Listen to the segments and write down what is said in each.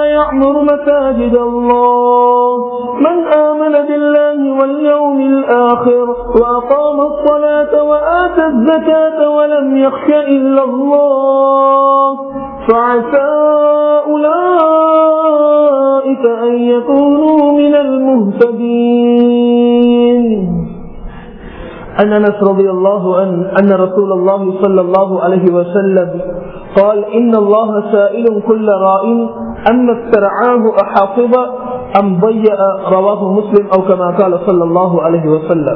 يعمر مساجد الله من آمن بالله واليوم الآخر وأقام الصلاة وآتى الزكاة ولم يخش إلا الله فعسى أولئك أن يكونوا من المهتدين عن انس رضي الله عنه ان رسول الله صلى الله عليه وسلم قال ان الله سائل كل راء اما استرعاه احافظ ام ضيع رواه مسلم او كما قال صلى الله عليه وسلم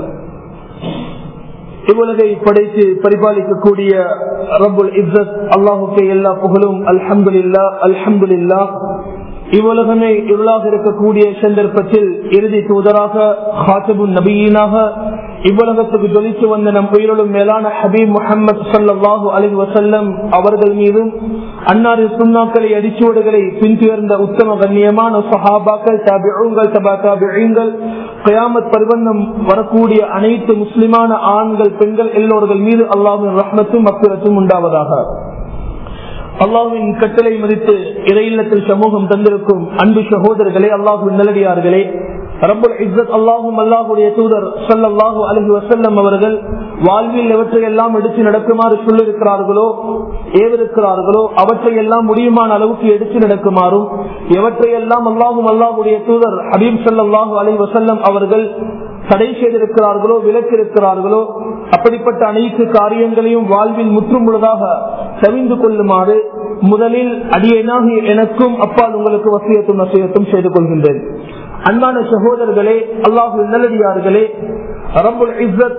இவ்வுலகை படைத்து பரிபாலிக்கக்கூடிய ரபுல் இஸ்ஸத் அல்லாஹுக்கு எல்லா புகழும் அல்ஹம்துலில்லா அல்ஹம்துலில்லா இவ்வுலகமே இருளாக இருக்கக்கூடிய சந்தர்ப்பத்தில் இறுதி தூதராக ஹாத்தபு நபியீனாக இவ்வுலகத்துக்கு ஜொலித்து வந்த நம் உயிரிலும் மேலான ஹபீப் முகமது சல்லாஹூ அலி வசல்லம் அவர்கள் மீதும் அன்னாரின் சுண்ணாக்களை அடிச்சுவடுகளை பின்துயர்ந்த உத்தம கண்ணியமான சஹாபாக்கள் தபிழுங்கள் தபா தபிழுங்கள் கயாமத் பருவந்தம் வரக்கூடிய அனைத்து முஸ்லிமான ஆண்கள் பெண்கள் எல்லோர்கள் மீது அல்லாஹின் ரஹ்மத்தும் அக்குரத்தும் உண்டாவதாக அல்லாஹுவின் கட்டளை மதித்து இறையில்லத்தில் சமூகம் தந்திருக்கும் அன்பு சகோதரர்களே அல்லாஹுவின் நல்லடியார்களே ரபுல் இஸ்ஸத் அல்லாஹும் அல்லாஹுடைய தூதர் சல்லாஹூ அலஹி வசல்லம் அவர்கள் வாழ்வில் எவற்றை எல்லாம் எடுத்து நடக்குமாறு சொல்லிருக்கிறார்களோ ஏவிருக்கிறார்களோ அவற்றை எல்லாம் முடியுமான அளவுக்கு எடுத்து நடக்குமாறும் எவற்றை எல்லாம் அல்லாஹும் அல்லாஹுடைய தூதர் ஹபீப் சல்லாஹூ அலஹி வசல்லம் அவர்கள் தடை செய்திருக்கிறார்களோ விலக்கிருக்கிறார்களோ அப்படிப்பட்ட அனைத்து காரியங்களையும் வாழ்வில் முற்றும் முழுதாக தவிந்து கொள்ளுமாறு முதலில் அடியனாகி எனக்கும் அப்பால் உங்களுக்கு வசியத்தும் நசியத்தும் செய்து கொள்கின்றேன் அன்பான சகோதரர்களே அல்லாஹு நல்லடியார்களே ரபுல் இஸ்ஸத்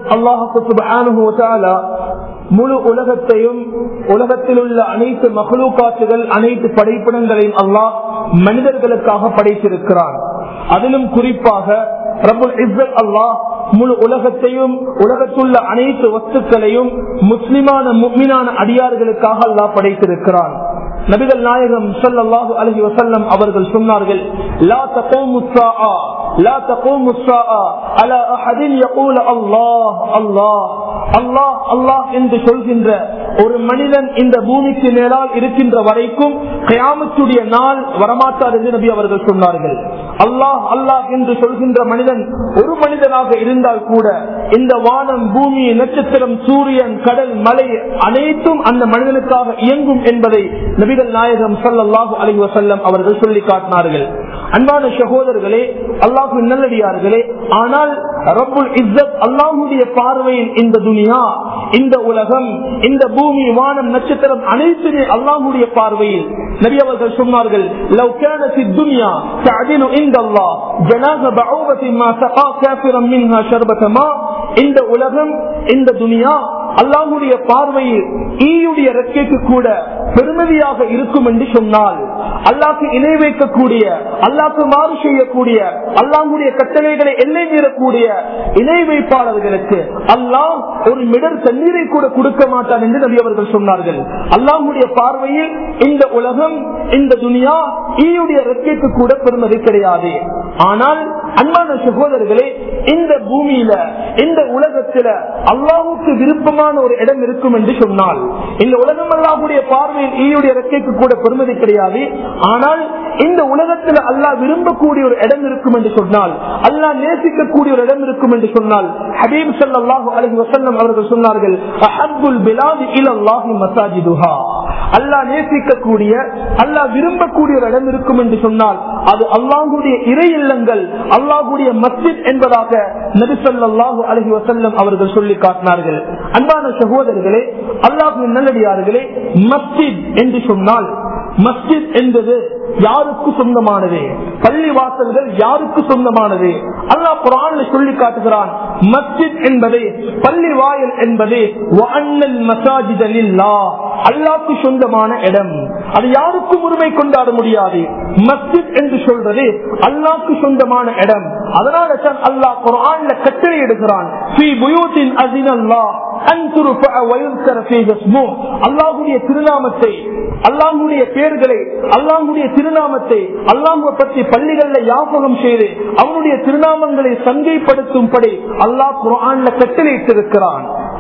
அல்லாஹு முழு உலகத்தையும் உலகத்தில் உள்ள அனைத்து மகளூக்காற்றுகள் அனைத்து படைப்பிடங்களையும் அல்லாஹ் மனிதர்களுக்காக படைத்திருக்கிறான் அதிலும் குறிப்பாக ரபுல் இஸ்ஸத் அல்லாஹ் முழு உலகத்தையும் உலகத்துள்ள அனைத்து வஸ்துக்களையும் முஸ்லிமான முக்மினான அடியார்களுக்காக அல்லாஹ் படைத்திருக்கிறான் நபிகள் நாயகம் ஸல்லல்லாஹு அலைஹி வஸல்லம் அவர்கள் சொன்னார்கள் லா தகூமு ஸாஆ லா தகூமு ஸாஆ அலா அஹதின் யகூல் அல்லாஹ் அல்லாஹ் அல்லாஹ் அல்லாஹ் என்று சொல்கின்ற ஒரு மனிதன் இந்த பூமிக்கு மேலால் இருக்கின்ற வரைக்கும் கயாமத்துடைய நாள் வரமாட்டார் என்று நபி அவர்கள் சொன்னார்கள் அல்லாஹ் அல்லாஹ் என்று சொல்கின்ற மனிதன் ஒரு மனிதனாக இருந்தால் கூட இந்த வானம் பூமி நட்சத்திரம் சூரியன் கடல் மலை அனைத்தும் அந்த மனிதனுக்காக இயங்கும் என்பதை நபிகள் நாயகம் சல்லாஹு அலி வசல்லம் அவர்கள் சொல்லி காட்டினார்கள் அன்பான சகோதரர்களே அல்லாஹு நல்லடியார்களே ஆனால் ரப்புல் இஸ்ஸத் அல்லாஹுடைய பார்வையில் இந்த துனியா இந்த உலகம் இந்த பூமி வானம் நட்சத்திரம் அனைத்துமே அல்லாஹுடைய பார்வையில் நபி அவர்கள் சொன்னார்கள் லவ் كانت الدنيا تعدل عند الله جناح بعوضة ما سقى كافرا منها شربة ماء இந்த உலகம் இந்த துனியா அல்லாஹுடைய பார்வையில் ஈயுடைய ரெக்கைக்கு கூட பெருமதியாக இருக்கும் என்று சொன்னால் அல்லாக்கு இணை வைக்கக்கூடிய அல்லாக்கு மாறு செய்யக்கூடிய அல்லாஹுடைய கட்டளைகளை எல்லை மீறக்கூடிய இணை வைப்பாளர்களுக்கு அல்லாஹ் ஒரு மிடர் தண்ணீரை கூட கொடுக்க மாட்டான் என்று நபி அவர்கள் சொன்னார்கள் அல்லாஹுடைய பார்வையில் இந்த உலகம் இந்த துனியா ஈயுடைய ரெக்கைக்கு கூட பெருமதி கிடையாது ஆனால் அன்பான சகோதரர்களே இந்த பூமியில இந்த உலகத்துல அல்லாஹுக்கு விருப்பமான ஒரு இடம் இருக்கும் என்று சொன்னால் இந்த உலகம் அல்லாஹுடைய பார்வையில் ஈயுடைய ரெக்கைக்கு கூட பெருமதி கிடையாது ஆனால் இந்த உலகத்துல அல்லாஹ் விரும்பக்கூடிய ஒரு இடம் இருக்கும் என்று சொன்னால் அல்லாஹ் நேசிக்கக்கூடிய ஒரு இடம் இருக்கும் என்று சொன்னால் ஹபீப் சல்லாஹூ அலஹி வசல்லம் அவர்கள் சொன்னார்கள் அஹபுல் பிலாதி இலல்லாஹி மசாஜிதுஹா அல்லாஹ் நேசிக்கக்கூடிய அல்லாஹ் விரும்பக்கூடிய ஒரு இடம் இருக்கும் என்று சொன்னால் அது அல்லாஹுடைய இறை இல்லங்கள் அல்லாஹுடைய மஸ்ஜித் என்பதாக நபிசல்லாஹு அலஹி வசல்லம் அவர்கள் சொல்லி காட்டினார்கள் அன்பான சகோதரர்களே அல்லாஹு நல்லடியார்களே மஸ்ஜித் என்று சொன்னால் மஸ்ஜித் என்பது யாருக்கு சொந்தமானது பள்ளி வாசல்கள் யாருக்கு சொந்தமானது அல்லாஹ் குரான் சொல்லி காட்டுகிறான் மஸ்ஜித் என்பது பள்ளி வாயல் என்பது அல்லாக்கு சொந்தமான இடம் அது யாருக்கும் உரிமை கொண்டாட முடியாது மஸ்ஜித் என்று சொல்றது அல்லாக்கு சொந்தமான இடம் அதனால தான் அல்லாஹ் குரான்ல கட்டளை எடுக்கிறான் அல்லாஹுடைய திருநாமத்தை அல்லாஹுடைய பேர்களை அல்லாஹுடைய திருநாமத்தை அல்லாஹுவை பற்றி பள்ளிகள்ல யாபகம் செய்து அவனுடைய திருநாமங்களை சங்கைப்படுத்தும்படி அல்லாஹ் குரான்ல கட்டளையிட்டிருக்கிறான்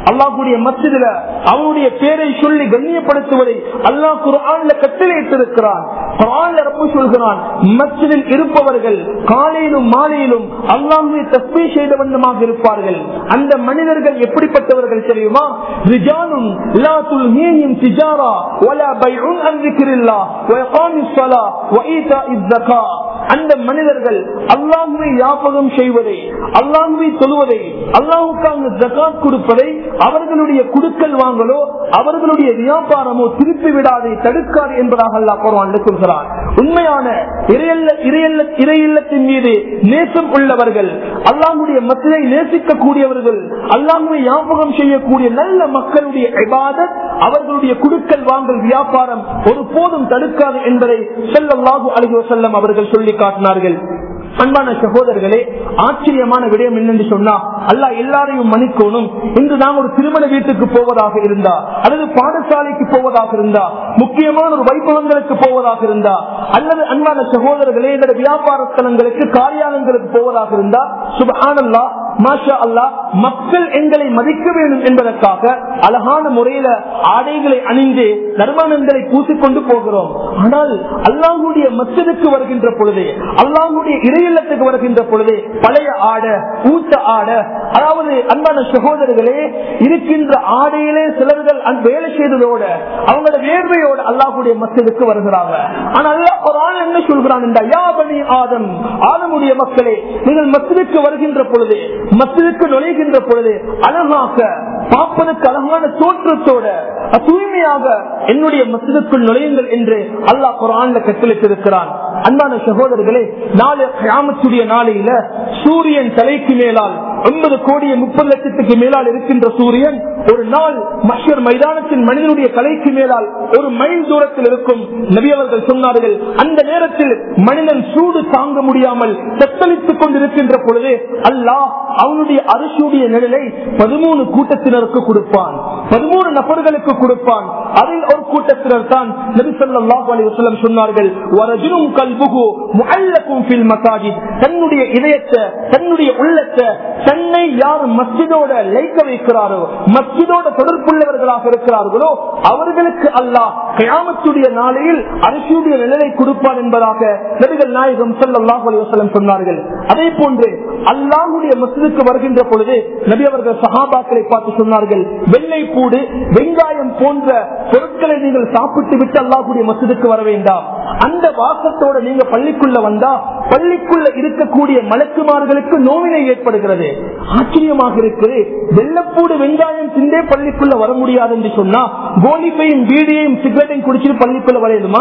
அல்லாஹுடைய மத்தியில அவனுடைய பேரை சொல்லி கண்ணியப்படுத்துவதை அல்லாஹ் குரான்ல கட்டளையிட்டிருக்கிறான் குரான்ல ரப்பு சொல்கிறான் மஸ்ஜிதில் இருப்பவர்கள் காலையிலும் மாலையிலும் அல்லாஹுவை தஸ்மீ செய்த வண்ணமாக இருப்பார்கள் அந்த மனிதர்கள் எப்படிப்பட்டவர்கள் தெரியுமா ரிஜானும் லா துல்ஹீஹிம் திஜாரா வலா பைஉன் அன் ذிக்ரில்லாஹ் வயகாமிஸ் ஸலாஹ் வஈதாஇஸ் ஸகாத் அந்த மனிதர்கள் அல்லாஹுவை ஞாபகம் செய்வதை அல்லாஹுவை சொல்வதை அல்லாஹுக்காக ஜகாத் கொடுப்பதை அவர்களுடைய குடுக்கல் வாங்கலோ அவர்களுடைய வியாபாரமோ திருப்பி விடாதை தடுக்காது என்பதாக அல்லாஹ் குர்ஆன்ல சொல்கிறார் உண்மையான இறையல்ல இறையல்ல இறையில்லத்தின் மீது நேசம் உள்ளவர்கள் அல்லாஹுடைய மக்களை நேசிக்க கூடியவர்கள் அல்லாஹுவை ஞாபகம் செய்யக்கூடிய நல்ல மக்களுடைய இபாதத் அவர்களுடைய குடுக்கல் வாங்கல் வியாபாரம் ஒரு போதும் தடுக்காது என்பதை செல்லல்லாஹு அலைஹி வஸல்லம் அவர்கள் சொல்லி காட்டினார்கள் அன்பான சகோதரர்களே ஆச்சரியமான விடயம் என்னென்று சொன்னா அல்லா எல்லாரையும் மன்னிக்கணும் இன்று நாம் ஒரு திருமண வீட்டுக்கு போவதாக இருந்தா அல்லது பாடசாலைக்கு போவதாக இருந்தா முக்கியமான ஒரு வைபவங்களுக்கு போவதாக இருந்தா அல்லது அன்பான சகோதரர்களே எங்களோட வியாபார ஸ்தலங்களுக்கு காரியாலயங்களுக்கு போவதாக இருந்தா சுபஹானல்லா மாஷா அல்லா மக்கள் எங்களை மதிக்க வேண்டும் என்பதற்காக அழகான முறையில ஆடைகளை அணிந்து நர்மானங்களை பூசிக்கொண்டு போகிறோம் ஆனால் அல்லாஹுடைய மச்சதுக்கு வருகின்ற பொழுது அல்லாஹுடைய இறையில்லத்துக்கு வருகின்ற பொழுது பழைய ஆடை ஊட்ட ஆடை அதாவது அன்பான சகோதரர்களே இருக்கின்ற ஆடையிலே சிலர்கள் அந்த வேலை செய்ததோட அவங்களோட வேர்வையோட அல்லாஹுடைய மச்சதுக்கு வருகிறாங்க ஆனா அல்லாஹ் ஒரு ஆள் என்ன சொல்கிறான் என்றால், யா பனி ஆதம் ஆதமுடைய மக்களே நீங்கள் மஸ்ஜிதுக்கு வருகின்ற பொழுது மஸ்ஜிதுக்கு நுழைகின்ற பொழுது அழகாக பார்ப்பதற்கு அழகான தோற்றத்தோட தூய்மையாக என்னுடைய மஸ்ஜிதுக்குள் நுழையுங்கள் என்று அல்லாஹ் குரான்ல கட்டளிட்டிருக்கிறான் அன்பான சகோதரர்களே நாளை கியாமத்துடைய நாளையில சூரியன் தலைக்கு மேலால் ஒன்பது கோடியே முப்பது லட்சத்துக்கு மேலால் இருக்கின்ற சூரியன் ஒரு நாள் மஷர் மைதானத்தின் மனிதனுடைய கலைக்கு மேலால் ஒரு மைல் தூரத்தில் இருக்கும் நபி அவர்கள் சொன்னார்கள் அந்த நேரத்தில் மனிதன் சூடு தாங்க முடியாமல் தத்தளித்துக் கொண்டிருக்கின்ற பொழுது அல்லாஹ் அவனுடைய அரசுடைய நிழலை பதிமூணு கூட்டத்தினருக்கு கொடுப்பான் பதிமூணு நபர்களுக்கு கொடுப்பான் அதில் ஒரு கூட்டத்தினர் தான் நபி ஸல்லல்லாஹு அலைஹி வஸல்லம் சொன்னார்கள் வரஜுலும் கல்புகு முஅல்லகும் ஃபில் மசாஜித் தன்னுடைய இதயத்தை தன்னுடைய உள்ளத்தை தன்னை யார் மஸ்ஜிதோட லைக்க வைக்கிறாரோ மஸ்ஜிதோட தொடர்புள்ளவர்களாக இருக்கிறார்களோ அவர்களுக்கு அல்லாஹ் கயாமத்துடைய நாளையில் அரசுடைய நிழலை கொடுப்பான் என்பதாக நபிகள் நாயகம் ஸல்லல்லாஹு அலைஹி வஸல்லம் சொன்னார்கள் அதே போன்று அல்லாஹுடைய மஸ்ஜிதுக்கு வருகின்ற பொழுது நபி அவர்கள் சஹாபாக்களை பார்த்து சொன்னார்கள் வெள்ளை பூடு வெங்காயம் போன்ற பொருட்களை நீங்கள் சாப்பிட்டு விட்டு அல்லாஹுடைய மஸ்ஜிதுக்கு வர வேண்டாம் அந்த வாசத்தோட நீங்க பள்ளிக்குள்ள வந்தா பள்ளிக்குள்ள இருக்கக்கூடிய மலக்குமார்களுக்கு நோவினை ஏற்படுகிறது ஆச்சரியமாக இருக்குது வெள்ளப்பூடு வெங்காயம் திண்டே பள்ளிக்குள்ள வர முடியாது என்று சொன்னா கோலிப்பையும் பீடியையும் சிகரெட்டையும் குடிச்சிட்டு பள்ளிக்குள்ள வரையுமா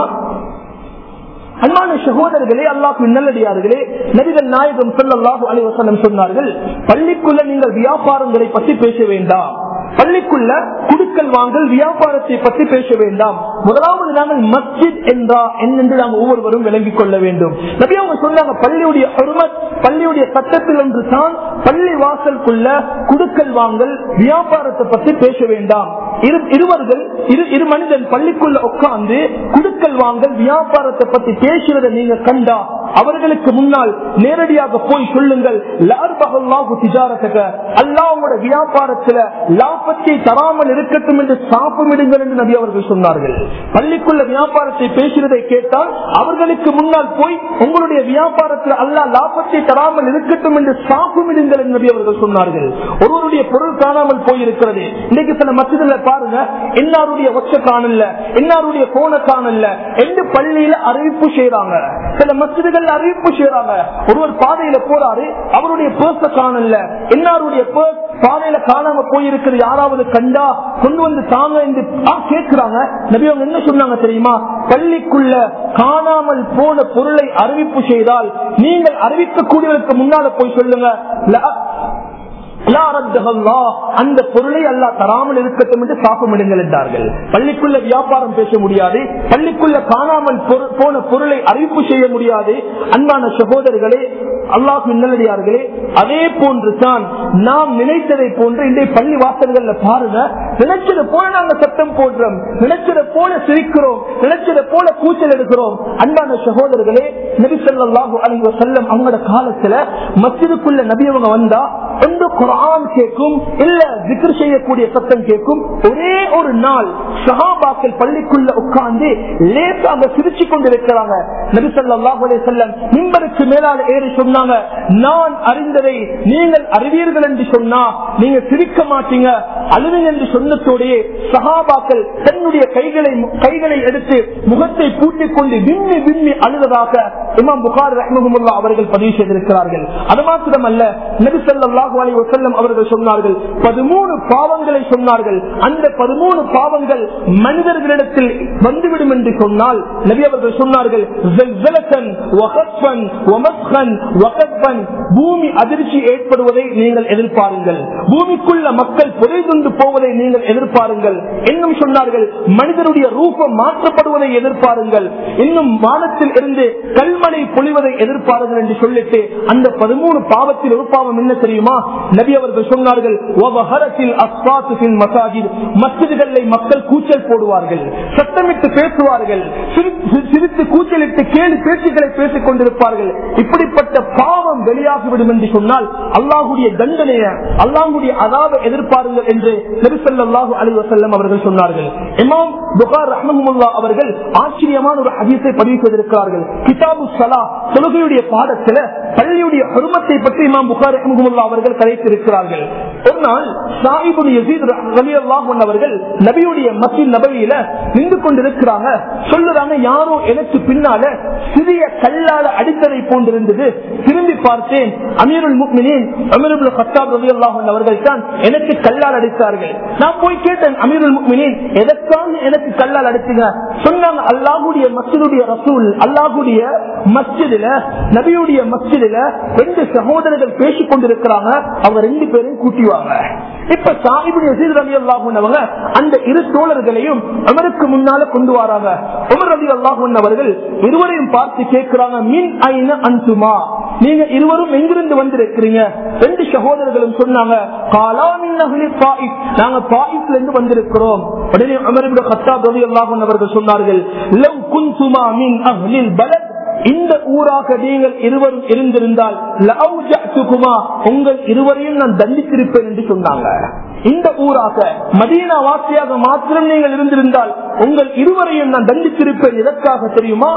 அன்பான சகோதரர்களே அல்லாஹ் நல்லடியார்களே நபிகள் நாயகம் ஸல்லல்லாஹு அலைஹி வஸல்லம் சொன்னார்கள் பள்ளிக்குள்ள நீங்கள் வியாபாரங்களை பற்றி பேச வேண்டாம் பள்ளிக்குள்ள குடுக்கல் வாங்கல் வியாபாரத்தை பற்றி பேச வேண்டாம் முதலாவது நாங்கள் மஸ்ஜித் என்றா என்னென்று நாம் ஒவ்வொருவரும் விளங்கிக் கொள்ள வேண்டும் நபி அவங்க சொன்னாங்க பள்ளியுடைய ஹுர்மத் பள்ளியுடைய சட்டத்தில் ஒன்று தான் பள்ளி வாசலுக்குள்ள குடுக்கல் வாங்கல் வியாபாரத்தை பற்றி பேச வேண்டாம் இரு இருவர்கள் இரு இரு மனிதன் பள்ளிக்குள்ள உட்கார்ந்து குடுக்கல் வாங்கல் வியாபாரத்தை பத்தி பேசுறதை நீங்க கண்டா அவர்களுக்கு முன்னால் நேரடியாக போய் சொல்லுங்கள் அல்லாவோட வியாபாரத்துல லாபத்தை தராமல் இருக்கட்டும் என்று சாப்பிடுங்கள் என்று நபி அவர்கள் சொன்னார்கள் பள்ளிக்குள்ள வியாபாரத்தை பேசுறதை கேட்டால் அவர்களுக்கு முன்னால் போய் உங்களுடைய வியாபாரத்தில் அல்லா லாபத்தை தராமல் இருக்கட்டும் என்று சாப்பிடுங்கள் என்று நபி அவர்கள் சொன்னார்கள் ஒருவருடைய பொருள் காணாமல் போயிருக்கிறது இன்னைக்கு சில மசிதில் பாருங்க எல்லாருடைய ஒச்ச காணல எல்லாருடைய கோண காணல என்று பள்ளியில அறிவிப்பு செய்யறாங்க சில மசிதிகள் அறிவிப்பு செய்யறாங்க ஒருவர் பாதையில போறாரு அவருடைய பேச காணல எல்லாருடைய purse பாதையில காணாம போயிருக்கிறது யாராவது கண்டா கொண்டு வந்து தாங்க என்று கேட்கிறாங்க நபி அவங்க என்ன சொன்னாங்க தெரியுமா பள்ளிக்குள்ள காணாமல் போன பொருளை அறிவிப்பு செய்தால் நீங்கள் அறிவிக்கக்கூடியவருக்கு முன்னால போய் சொல்லுங்க அந்த பொருளை அல்லா தராமல் இருக்கட்டும் என்று சாப்பமிடுங்கள் என்றார்கள் பள்ளிக்குள்ள வியாபாரம் பேச முடியாது பள்ளிக்குள்ள காணாமல் போன பொருளை அறிவிப்பு செய்ய முடியாது அன்பான சகோதரர்களே அல்லாஹ் நல்லடியார்களே அதே போன்று தான் நாம் நினைத்ததை போன்று இன்றைய பள்ளி வாசல்கள்ல பாருங்க நினைச்சது போல நாங்க சத்தம் போடுறோம் நினைச்சது போல சிரிக்கிறோம் நினைச்சது போல கூச்சல் எடுக்கிறோம் அன்பான சகோதரர்களே நபி ஸல்லல்லாஹு அலைஹி வஸல்லம் அவங்களோட காலத்துல மஸ்ஜிதுக்குள்ள நபி அவங்க வந்தா ஒன்று குர்ஆன் கேட்கும் இல்ல ஜிக்ர் செய்யக்கூடிய சத்தம் கேட்கும் ஒரே ஒரு நாள் சஹாபாக்கள் பள்ளிக்குள்ள உட்கார்ந்து லேசாக சிரிச்சு கொண்டிருக்கிறாங்க நபி ஸல்லல்லாஹு அலைஹி வஸல்லம் மிம்பருக்கு மேலால ஏறி சொன்னாங்க நான் அறிந்ததை நீங்கள் அறிவீர்கள் என்று சொன்னா நீங்க சிரிக்க மாட்டீங்க அழுவீங்க என்று சொன்னதோடையே சஹாபாக்கள் தன்னுடைய கைகளை கைகளை எடுத்து முகத்தை பூட்டிக் கொண்டு விம்மி விம்மி அழுவதாக இமாம் புகார் ரஹ்மஹமுல்லா அவர்கள் பதிவு செய்திருக்கிறார்கள் அது மாத்திரமல்ல நபி ஸல்லல்லாஹு அலைஹி வஸல்லம் அவர்கள் சொன்னார்கள் பதிமூணு பாவங்களை சொன்னார்கள் அந்த பதிமூணு பாவங்கள் மனிதர்களிடத்தில் வந்துவிடும் என்று சொன்னால் நபி அவர்கள் சொன்னார்கள் "ஜல்சலத்தன், வகத்வன், வமஸ்கன், வகத்வன்." பூமி அதிர்ச்சி ஏற்படுவதை நீங்கள் எதிர்பாருங்கள் பூமிக்குள்ள மக்கள் புதைதுண்டு போவதை நீங்கள் எதிர்பாருங்கள் இன்னும் சொன்னார்கள் மனிதனுடைய ரூபம் மாற்றப்படுவதை எதிர்பாருங்கள் இன்னும் வானத்தில் இருந்து கல்மழை பொழிவதை எதிர்பாருங்கள் என்று சொல்லிட்டு அந்த பதிமூணு பாவத்தில் ஒரு பாவம் என்ன தெரியுமா நபி அவர்கள் சொன்னார்கள் "வபஹரத்தில் அஸ்வாத்து ஃபில் மசாஜித்." மஸ்ஜிதுகளிலே மக்கள் கூச்சல் போடுவார்கள் சத்தமிட்டு பேசுவார்கள் சிரி- சிரித்து கூச்சலிட்டு கேலி பேச்சுக்களை பேசிக் கொண்டிருப்பார்கள் இப்படிப்பட்ட பாவம் வெளியாகிவிடும் என்று சொன்னால் அல்லாஹுடைய தண்டனைய அல்லாஹுடைய அதாவை எதிர்பாருங்கள் என்று நெரிசல்லாஹு அலி வசல்லம் அவர்கள் சொன்னார்கள் இமாம் புகார் ரஹ்மஹமுல்லா அவர்கள் ஆச்சரியமான ஒரு ஹதீஸை பதிவு செய்திருக்கிறார்கள் கிதாபு சலா தொழுகையுடைய பாடத்துல பள்ளியுடைய ஹருமத்தை பற்றி இமாம் புகார் ரஹ்மஹமுல்லா அவர்கள் கலைத்திருக்கிறார்கள் ஒரு நாள் சாஹிபுல் யசீத் ரலியல்லாஹு அன்ஹு அவர்கள் நபியுடைய மஸ்ஜித் நபவியில நின்று கொண்டிருக்கிறாங்க சொல்லுறாங்க யாரோ எனக்கு பின்னால சிறிய கல்லால அடித்ததை போன்றிருந்தது திரும்பி பார்த்தேன் அமீருல் முக்மினின் அமீருல் ஹத்தாப் ரலியல்லாஹு அன்ஹு அவர்கள் தான் எனக்கு கல்லால் அடித்தார்கள் நான் போய் கேட்டேன் அமீருல் முக்மினின் எதற்காக எனக்கு கல்லால் அடித்தீங்க சொன்னாங்க அல்லாஹுடைய மஸ்ஜிதுடைய ரசூல் அல்லாஹுடைய மஸ்ஜிதுல நபியுடைய மஸ்ஜிதுல ரெண்டு சகோதரர்கள் பேசிக் கொண்டிருக்கிறாங்க அவங்க ரெண்டு பேரையும் கூட்டிவாங்க இப்ப சாஹிபுடைய யசீத் ரலி அல்லாஹுன்னவங்க அந்த இரு தோழர்களையும் அமருக்கு முன்னால கொண்டு வராங்க உமர் ரலி அல்லாஹுன் அவர்கள் இருவரையும் பார்த்து கேட்கிறாங்க மின் ஐன அன்சுமா நீங்க இருவரும் எங்கிருந்து வந்திருக்கிறீங்க ரெண்டு சகோதரர்களும் சொன்னாங்க காலா மின் அஹ்லி தாயிஃப் நாங்க தாயிஃப்ல இருந்து வந்திருக்கிறோம் உடனே உமர் இப்னு கத்தாப் ரலி அல்லாஹுன் அவர்கள் சொன்னார்கள் லவ் குன்துமா மின் அஹ்லில் பலத் இந்த ஊராக நீங்கள் இருவரும் இருந்திருந்தால் லஅவ்ஜஅத்துகுமா, உங்கள் இருவரையும் நான் தண்டித்திருப்பேன் என்று சொன்னாங்க இந்த ஊராக மதீனா வாசியாக மாத்திரம் நீங்கள் இருந்திருந்தால் உங்கள் இருவரையும் நான் தண்டித்திருப்பேன் எதற்காக தெரியுமா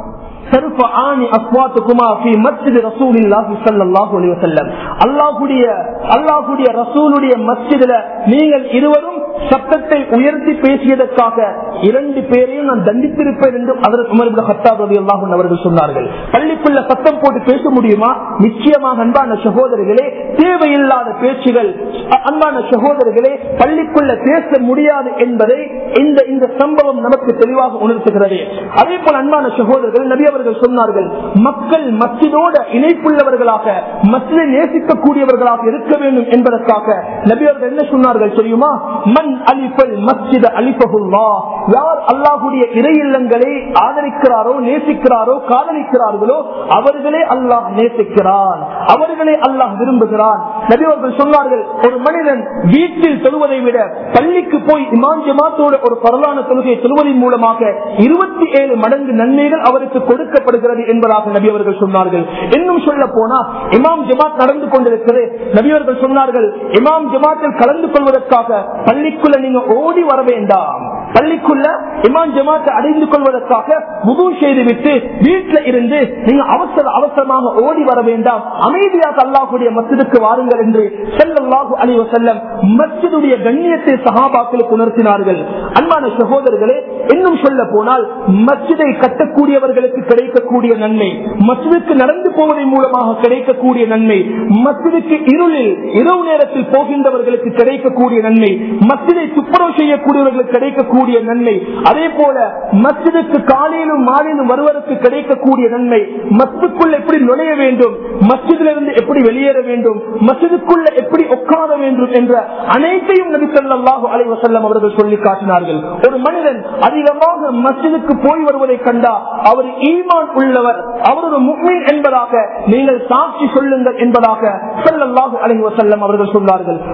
தர்ஃபஆனி அஸ்வாத்துகுமா ஃபீ மஸ்ஜித் ரசூலில்லாஹி ஸல்லல்லாஹு அலைஹி வஸல்லம் அல்லாஹ்வுடைய அல்லாஹ்வுடைய ரசூலுடைய மஸ்ஜிதுல நீங்கள் இருவரும் சத்தத்தை உயர்த்தி பேசியதற்காக இரண்டு பேரையும் நான் தண்டித்திருப்பேன் என்று அதற்கு உமர் இப்னு கத்தாப் ரலியல்லாஹு அன்ஹு அவர்கள் சொன்னார்கள் பள்ளிக்குள்ள சத்தம் போட்டு பேச முடியுமா நிச்சயமாக அன்பான சகோதரர்களே தேவையில்லாத பேச்சுகள் அ- அன்பான சகோதரர்களே பள்ளிக்குள்ள பேச முடியாது என்பதை இந்த இந்த சம்பவம் நமக்கு தெளிவாக உணர்த்துகிறது அதே போல அன்பான சகோதரர்கள் நபி அவர்கள் சொன்னார்கள் மக்கள் மஸ்ஜிதோட இணைப்புள்ளவர்களாக மஸ்ஜிதை நேசிக்கக்கூடியவர்களாக இருக்க வேண்டும் என்பதற்காக நபி அவர்கள் என்ன சொன்னார்கள் தெரியுமா மன் அலிஃபல் மஸ்ஜித அலிஃபகுல்லா யார் அல்லாஹுடைய இறை இல்லங்களை ஆதரிக்கிறாரோ நேசிக்கிறாரோ காதலிக்கிறார்களோ அவர்களே அல்லாஹ் நேசிக்கிறான் அவர்களே அல்லாஹ் விரும்புகிறான் நபி அவர்கள் சொன்னார்கள் ஒரு மனிதன் வீட்டில் தொழுவதை விட பள்ளிக்கு போய் இமாம் ஜமாத்தோட ஒரு பரவான தொழுகை தொழுவதன் மூலமாக இருபத்தி ஏழு மடங்கு நன்மைகள் அவருக்கு கொடுக்கப்படுகிறது என்பதாக நபி அவர்கள் சொன்னார்கள் இன்னும் சொல்ல போனா இமாம் ஜமாத் நடந்து கொண்டிருக்கிறது நபி அவர்கள் சொன்னார்கள் இமாம் ஜமாத்தில் கலந்து கொள்வதற்காக பள்ளிக்குள்ள நீங்க ஓடி வர வேண்டாம் பள்ளிக்குள்ள இமாம் ஜமாத்தை அடைந்து கொள்வதற்காக முது செய்துவிட்டு வீட்டுல இருந்து நீங்க அவசர அவசரமாக ஓடி வர வேண்டாம் அமைதியாக அல்லாஹுடைய மஸ்ஜிதுக்கு வாருங்கள் என்று செல்லல்லாஹு அலி வசல்லம் மஸ்ஜிதுடைய கண்ணியத்தை சஹாபாக்களுக்கு உணர்த்தினார்கள் அன்பான சகோதரர்களே இன்னும் சொல்ல போனால் மஸ்ஜிதை கட்டக்கூடியவர்களுக்கு கிடைக்கக்கூடிய நன்மை மஸ்ஜிதுக்கு நடந்து போவதன் மூலமாக கிடைக்கக்கூடிய நன்மை மஸ்ஜிதுக்கு இருளில் இரவு நேரத்தில் போகின்றவர்களுக்கு கிடைக்கக்கூடிய நன்மை மஸ்ஜிதை துப்புரவு செய்யக்கூடியவர்களுக்கு கிடைக்கக்கூடிய நன்மை அதே போல மஸ்ஜிதுக்கு காலையிலும் மாலையிலும் வருவதற்கு கிடைக்கக்கூடிய நன்மை மஸ்ஜிதுக்குள்ள எப்படி நுழைய வேண்டும் மஸ்ஜிதிலிருந்து எப்படி வெளியேற வேண்டும் மஸ்ஜிதுக்குள்ள எப்படி உட்கார வேண்டும் என்ற அனைத்தையும் நபி ஸல்லல்லாஹு அலைஹி வஸல்லம் அவர்கள் சொல்லி காட்டினார்கள் ஒரு மனிதன் அதிகமாக மஸ்ஜிதுக்கு போய் வருவதை கண்டா அவர் ஈமான் உள்ளவர் அவர் ஒரு முக்மீன் என்பதாக நீங்கள் சாட்சி சொல்லுங்கள் என்பதாக ஸல்லல்லாஹு அலைஹி வஸல்லம் அவர்கள் சொன்னார்கள் குறித்த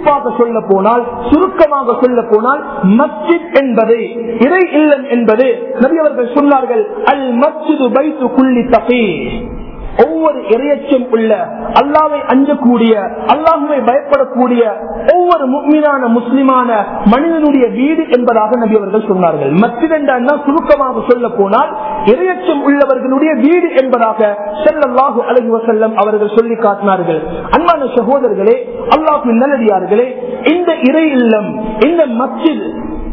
குறிப்பாக சொல்ல போனால் சுருக்கமாக சொல்ல போனால் மஸ்ஜித் என்பது இறை இல்லம் என்பது நபி அவர்கள் சொன்னார்கள் அல் மஸ்ஜிது பைத்து குள்ளி தகி ஒவ்வொரு இறையச்சம் உள்ள அல்லாவை அஞ்சக்கூடிய அல்லாஹுவை பயப்படக்கூடிய ஒவ்வொரு முக்மீனான முஸ்லிமான மனிதனுடைய வீடு என்பதாக நபி அவர்கள் சொன்னார்கள் மத்திரண்டா சுருக்கமாக சொல்ல போனால் இறையச்சம் உள்ளவர்களுடைய வீடு என்பதாக செல்லல்லாஹு அலஹி வசல்லம் அவர்கள் சொல்லி காட்டினார்கள் அன்பான சகோதரர்களே அல்லாஹு நல்லடியார்களே இந்த இறை இல்லம் இந்த மஸ்ஜித்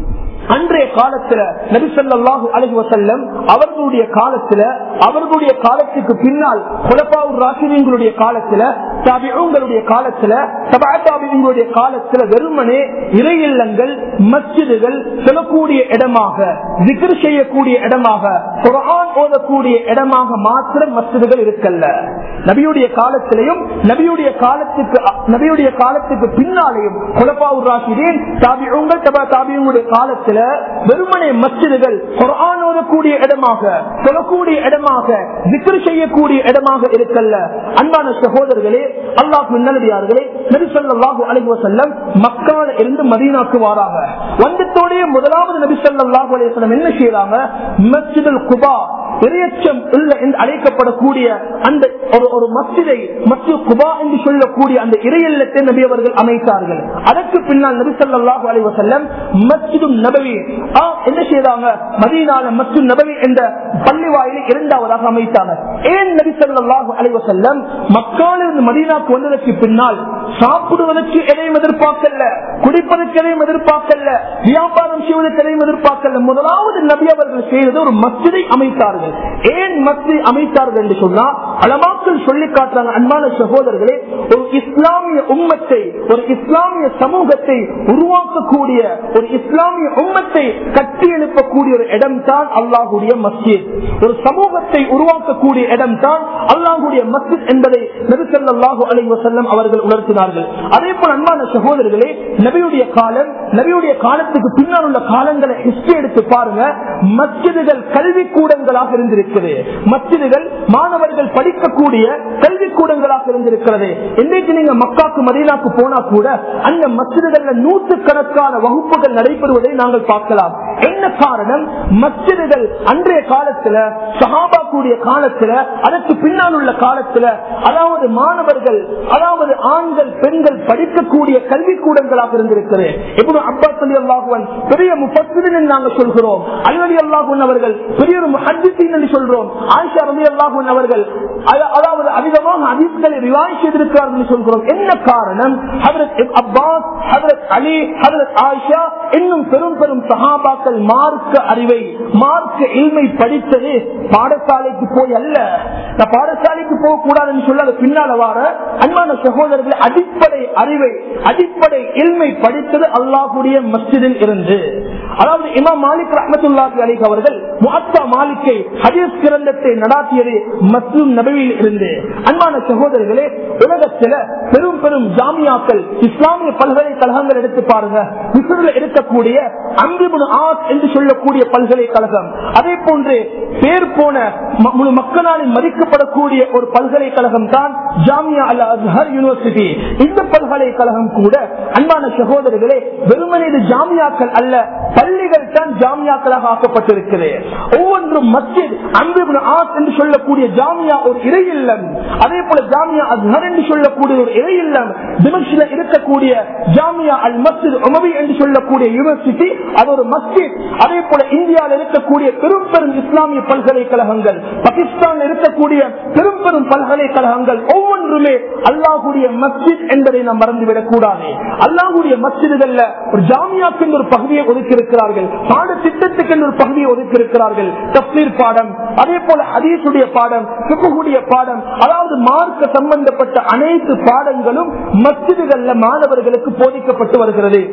அன்றைய காலத்துல நபிசல்லாஹு அலஹி வசல்லம் அவர்களுடைய காலத்துல அவர்களுடைய காலத்துக்கு பின்னால் குலப்பாவூர் ராசிரியங்களுடைய காலத்துல தபிகளுடைய காலத்துல தபாத்தாபிகளுடைய காலத்துல வெறுமனே இறை இல்லங்கள் மஸ்ஜிதுகள் செல்லக்கூடிய இடமாக விக்ரு செய்யக்கூடிய இடமாக குரான் ஓதக்கூடிய இடமாக மாத்திரம் மஸ்ஜிதுகள் இருக்கல்ல நபியுடைய காலத்திலையும் நபியுடைய காலத்துக்கு நபியுடைய காலத்துக்கு பின்னாலேயும் குலப்பாவூர் ராசிரியன் தாபிகள் தபா தாபிகளுடைய காலத்தில் வெறுமனே மஸ்ஜிதுகள் குரான் ஓதக்கூடிய இடமாக சொல்லக்கூடிய இடமாக விக்ரு செய்யக்கூடிய இடமாக இருக்கல்ல அன்பான சகோதரர்களே அல்லாஹ் நல்லடியார்களே நபிசல்லாஹு அலி வசல்லம் மக்கால இருந்து மதீனாக்கு வாராங்க வந்தத்தோடைய முதலாவது நபிசல்லாஹு அலிவசல்லம் என்ன செய்யறாங்க மஸ்ஜிதுல் குபா இறையச்சம் உள்ள என்று அழைக்கப்படக்கூடிய அந்த ஒரு ஒரு மஸ்ஜிதை மஸ்ஜித் குபா என்று சொல்லக்கூடிய அந்த இறையல்லத்தை நபி அவர்கள் அமைத்தார்கள் அதற்கு பின்னால் நபி சொல்லாஹு அலி வசல்லம் மஸ்ஜிது நபவி என்ன செய்தாங்க மதீனால மஸ்ஜித் நபவி என்ற பள்ளி வாயிலை இரண்டாவதாக அமைத்தாங்க ஏன் நபி சொல்லாஹு அலி வசல்லம் மக்காலிருந்து மதீனாக்கு வந்ததற்கு பின்னால் சாப்பிடுவதற்கு எதையும் எதிர்பார்க்கல குடிப்பதற்கு எதையும் எதிர்பார்க்கல வியாபாரம் செய்வதற்கு எதையும் எதிர்பார்க்கல முதலாவது நபி அவர்கள் செய்தது ஒரு மஸ்ஜிதை அமைத்தார்கள் ஏன் மஸ்ஜித் அமைத்தார்கள் என்று சொன்னா அலமாக்கள் சொல்லி காட்டுறாங்க அன்பான சகோதரர்களே ஒரு இஸ்லாமிய உம்மத்தை ஒரு இஸ்லாமிய சமூகத்தை உருவாக்கக்கூடிய ஒரு இஸ்லாமிய உம்மத்தை கட்டி எழுப்பக்கூடிய ஒரு இடம் தான் அல்லாஹுடைய மஸ்ஜித் ஒரு சமூகத்தை உருவாக்கக்கூடிய இடம் தான் அல்லாஹுடைய மஸ்ஜித் என்பதை நபிசல்லாஹு அலி வசல்லம் அவர்கள் உணர்த்தினார்கள் அதே போல அன்பான சகோதரர்களே நபியுடைய காலம் நபியுடைய காலத்துக்கு பின்னால் உள்ள காலங்களை ஹிஸ்டரி எடுத்து பாருங்க மஸ்ஜிதுகள் கல்வி கூடங்களாக இருந்திருக்கிறது மஸ்ஜிதுகள் மாணவர்கள் படிக்கக்கூடிய கல்வி கூடங்களாக இருந்திருக்கிறது இன்றைக்கு நீங்க மக்காக்கு மதீனாக்கு போனா கூட அந்த மஸ்ஜிதுகள்ல நூற்று கணக்கான வகுப்புகள் நடைபெறுவதை நாங்கள் பார்க்கலாம் என்ன காரணம் மஸ்ஜிதுகள் அன்றைய காலத்துல சஹாபா கூடிய காலத்துல அதற்கு பின்னால் உள்ள காலத்துல அதாவது மாணவர்கள் அதாவது ஆண்கள் பெண்கள் படிக்கக்கூடிய கல்வி கூடங்களாக இருந்திருக்கிறது எப்படி அப்பாஸ் அலி அல்லாஹுவன் பெரிய முப்பத்திரின் நாங்கள் சொல்கிறோம் அலி அல்லாஹூன் அவர்கள் பெரிய ஒரு முஹத்தின் என்று சொல்றோம் ஆயிஷா ரவி அல்லாஹூன் அவர்கள் அதாவது அதிகமாக அதிகளை ரிவாய் செய்திருக்கிறார்கள் என்று சொல்கிறோம் என்ன காரணம் ஹதரத் அப்பாஸ் ஹதரத் அலி ஹதரத் ஆயிஷா இன்னும் பெரும் பெரும் சகாபாக்கள் மார்க்க அறிவை மார்க்க இல்மை படித்தது பாடசாலைக்கு போய் அல்ல நான் பாடசாலைக்கு போக கூடாதுன்னு சொல்ல அது பின்னால வார அன்பான சகோதரர்கள் அடிப்படை அறிவை அடிப்படை இல்மை படித்தது அல்லாஹுடைய மஸ்ஜிதில் இருந்து அதாவது இமாம் மாலிக் ரஹமத்துல்லாஹி அலிக் அவர்கள் முஅத்தா மாலிக்கை ஹதீஸ் கிரந்தத்தை நடாத்தியது மஸ்ஜித் நபவியில் இருந்து அன்பான சகோதரர்களே உலகத்தில் பெரும் பெரும் ஜாமியாக்கள் இஸ்லாமிய பல்கலைக்கழகங்கள் எடுத்து பாருங்க மிஸ்ரில் இருக்கக்கூடிய அம்பிபுன் ஆஸ் என்று சொல்லக்கூடிய பல்கலைக்கழகம் அதே போன்று பேர் போன முழு மக்களால் மதிக்கப்படக்கூடிய ஒரு பல்கலைக்கழகம் தான் ஜாமியா அல் அஸ்ஹர் யூனிவர்சிட்டி இந்த பல்கலைக்கழகம் கூட அன்பான சகோதரர்களே வெறுமனே இது ஜாமியாக்கள் அல்ல பள்ளிகள் தான் ஜாமியாக்களாக ஆக்கப்பட்டிருக்கிறது ஒவ்வொன்றும் மஸ்ஜித் அம்பிபுன் ஆஸ் என்று சொல்லக்கூடிய ஜாமியா ஒரு இறை இல்லம் அதே போல ஜாமியா அஸ்ஹர் என்று சொல்லக்கூடிய ஒரு இறை இல்லம் திமஷில இருக்கக்கூடிய ஜாமியா அல் மஸ்ஜித் உமவி என்று சொல்லக்கூடிய யூனிவர்சிட்டி அது ஒரு மஸ்ஜித் அதே போல இந்தியாவில் இருக்கக்கூடிய பெரும் பெரும் இஸ்லாமிய பல்கலைக்கழகங்கள் பாகிஸ்தான் இருக்கக்கூடிய பெரும் பெரும் பல்கலைக்கழகங்கள் ஒவ்வொன்றுமே அல்லாஹுடைய மஸ்ஜித் என்பதை நாம் மறந்துவிடக் கூடாது அல்லாஹுடைய மஸ்ஜிதுகள்ல ஒரு ஜாமியாக்கு ஒரு பகுதியை ஒதுக்கி இருக்கிறார்கள் பாடத்திட்டத்துக்கு ஒரு பகுதியை ஒதுக்கி இருக்கிறார்கள் தப்சீர் பாடம் அதே போல ஹதீசுடைய பாடம் சுக்குடைய பாடம் அதாவது மார்க்க சம்பந்தப்பட்ட அனைத்து பாடங்களும் மஸ்ஜிதுகள்ல மாணவர்களுக்கு போதிக்கப்பட்டு வருகிறது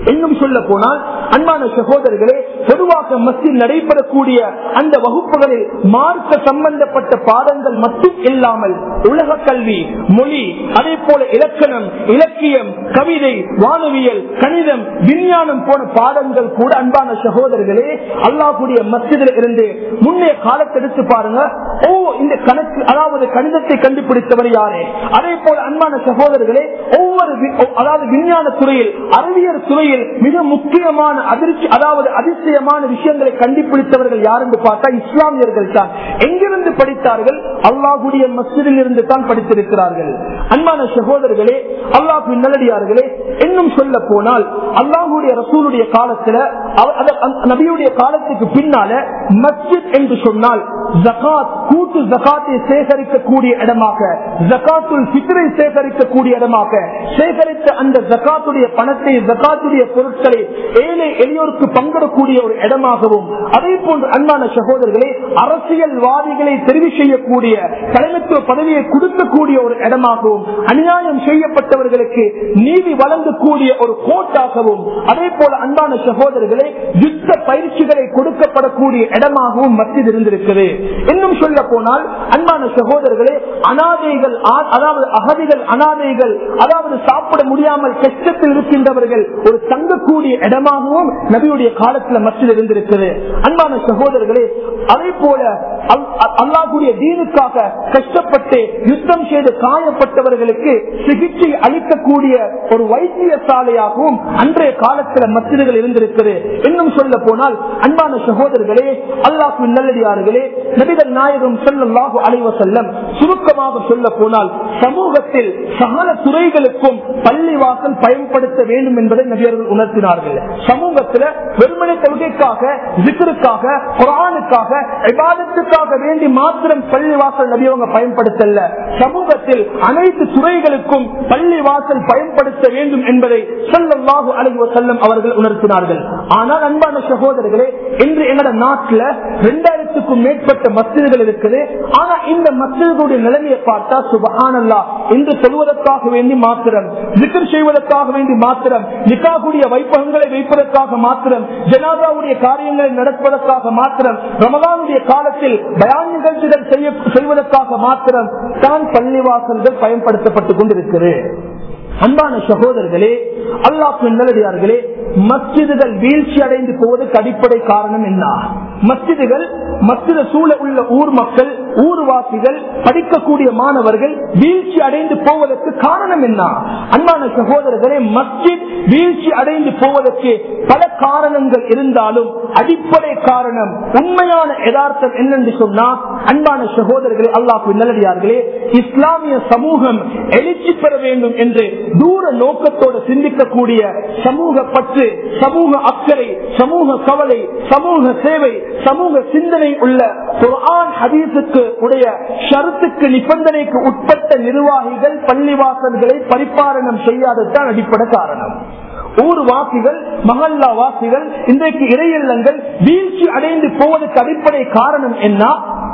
இன்னும் சொல்ல போனால் அன்பான சகோதரர்களே பொதுவாக மத்தியில் நடைபெறக்கூடிய அந்த வகுப்புகளில் மார்க்க சம்பந்தப்பட்ட பாடங்கள் மட்டும் இல்லாமல் உலக கல்வி மொழி அதே போல இலக்கணம் இலக்கியம் கவிதை வானவியல் கணிதம் விஞ்ஞானம் போன பாடங்கள் கூட அன்பான சகோதரர்களே அல்லாஹுடைய மத்தியில் இருந்து முன்னைய காலத்தை எடுத்து பாருங்க ஓ இந்த கணக்கு அதாவது கணிதத்தை கண்டுபிடித்தவர் யாரு அதே போல அன்பான சகோதரர்களே ஒவ்வொரு வி- அதாவது விஞ்ஞான துறையில் அறிவியல் துறையில் மிக முக்கியமான அதிர்ச்சி அதாவது அதிசயமான விஷயங்களை கண்டுபிடித்தவர்கள் யார் என்று பார்த்தா இஸ்லாமியர்கள் தான் எங்கிருந்து படித்தார்கள் அல்லாஹுடைய மஸ்ஜிதில் இருந்து தான் படித்திருக்கிறார்கள் அன்பான சகோதரர்களே அல்லாஹு நல்லடியார்களே இன்னும் சொல்ல போனால் அல்லாஹுடைய ரசூலுடைய காலத்துல அவ- அத- அந்த நபியுடைய காலத்துக்கு பின்னால மஸ்ஜித் என்று சொன்னால் ஜகாத் கூட்டு ஜகாத்தை சேகரிக்கக்கூடிய இடமாக ஜகாத்துல் பித்ரை சேகரிக்கக்கூடிய இடமாக சேகரித்த அந்த ஜகாத்துடைய பணத்தை ஜகாத்துடைய பொருட்களை ஏழை எளியோருக்கு பங்கிடக்கூடிய ஒரு இடமாகவும் அதே போன்று அன்பான சகோதரர்களே அரசியல்வாதிகளை தெரிவு செய்யக்கூடிய தலைமைத்துவ பதவியை கொடுக்கக்கூடிய ஒரு இடமாகவும் அநியாயம் செய்யப்பட்டவர்களுக்கு நீதி வழங்கக்கூடிய ஒரு கோட்டாகவும் அதே போல அன்பான சகோதரர்களே யுத்த பயிற்சிகளை கொடுக்கப்படக்கூடிய இடமாகவும் மத்தியில் இருந்திருக்கிறது இன்னும் சொல்ல போனால் அன்பான சகோதரர்களே அனாதைகள் ஆ- அதாவது அகதிகள் அனாதைகள் அதாவது சாப்பிட முடியாமல் கஷ்டத்தில் இருக்கின்றவர்கள் ஒரு தங்கக்கூடிய இடமாகவும் நபியுடைய காலத்துல மத்தியில் இருந்திருக்கிறது அன்பான சகோதரர்களே அதே போல அல்- அ- அல்லாஹ்வுடைய தீனுக்காக கஷ்டப்பட்டு யுத்தம் செய்து காயப்பட்டவர்களுக்கு சிகிச்சை அளிக்கக்கூடிய ஒரு வைத்தியசாலையாகவும் அன்றைய காலத்துல மத்தியர்கள் இருந்திருக்கிறது இன்னும் சொல்ல போனால் அன்பான சகோதரர்களே அல்லாஹு நல்லடியார்களே நபிகள் நாயகம் செல்லல்லாஹு அலைவ செல்லம் சுருக்கமாக சொல்ல போனால் சமூகத்தில் சகல துறைகளுக்கும் பள்ளிவாசல் பயன்படுத்த வேண்டும் என்பதை நபியர்கள் உணர்த்தினார்கள் சமூகத்தில் வெறுமனை தொழுகைக்காக ஜிக்கருக்காக குரானுக்காக இபாதத்துக்காக வேண்டி மாத்திரம் பள்ளிவாசல் நபியவங்க பயன்படுத்தல சமூகத்தில் அனைத்து துறைகளுக்கும் பள்ளிவாசல் பயன்படுத்த வேண்டும் என்பதை சொல்லல்லாஹு அலைவ செல்லம் அவர்கள் உணர்த்தினார்கள் ஆனால் அன்பான சகோதரர்களே இன்று எங்களோட நாட்டில் இரண்டாயிரத்துக்கும் மேற்பட்ட மசிதிகள் இருக்குது ஆனா இந்த மசிதர்களுடைய நிலைமையை பார்த்தா சுபஹானல்லா இன்று சொல்வதற்காக வேண்டி மாத்திரம் ஜிக்கர் செய்வதற்காக வேண்டி மாத்திரம் நிக்காவுடைய வைப்பகங்களை வைப்பதற்காக மாத்திரம் ஜனாதாவுடைய காரியங்களை நடப்பதற்காக மாத்திரம் ரமதானுடைய காலத்தில் பயான் நிகழ்ச்சிகள் செய்ய- செய்வதற்காக மாத்திரம் தான் பள்ளிவாசல்கள் பயன்படுத்தப்பட்டுக் கொண்டிருக்கிறது அன்பான சகோதரர்களே அல்லாஹ் நல்லடியார்களே மஸ்ஜிதுகள் வீழ்ச்சி அடைந்து போவதற்கு அடிப்படை காரணம் என்ன மஸ்ஜிதுகள் மஸ்ஜித சூழ உள்ள ஊர் மக்கள் ஊர்வாசிகள் படிக்கக்கூடிய மாணவர்கள் வீழ்ச்சி அடைந்து போவதற்கு காரணம் என்ன அன்பான சகோதரர்களே மஸ்ஜித் வீழ்ச்சி அடைந்து போவதற்கு பல காரணங்கள் இருந்தாலும் அடிப்படை காரணம் உண்மையான யதார்த்தம் என்னென்று சொன்னா அன்பான சகோதரர்களே அல்லாஹ் நல்லடியார்களே இஸ்லாமிய சமூகம் எழுச்சி பெற வேண்டும் என்று தூர நோக்கத்தோடு சிந்திக்கக்கூடிய சமூக பற்று சமூக அக்கறை சமூக கவலை சமூக சேவை சமூக சிந்தனை உள்ள குர்ஆன் ஹதீஸுக்கு உடைய ஷரத்துக்கு நிபந்தனைக்கு உட்பட்ட நிர்வாகிகள் பள்ளிவாசல்களை பரிபாலனம் செய்யாததுதான் அடிப்படை காரணம் ஊர் வாசிகள் மகல்லா வாசிகள் இன்றைக்கு இறையில்லங்கள் வீழ்ச்சி அடைந்து போவதற்கு அடிப்படை காரணம் என்ன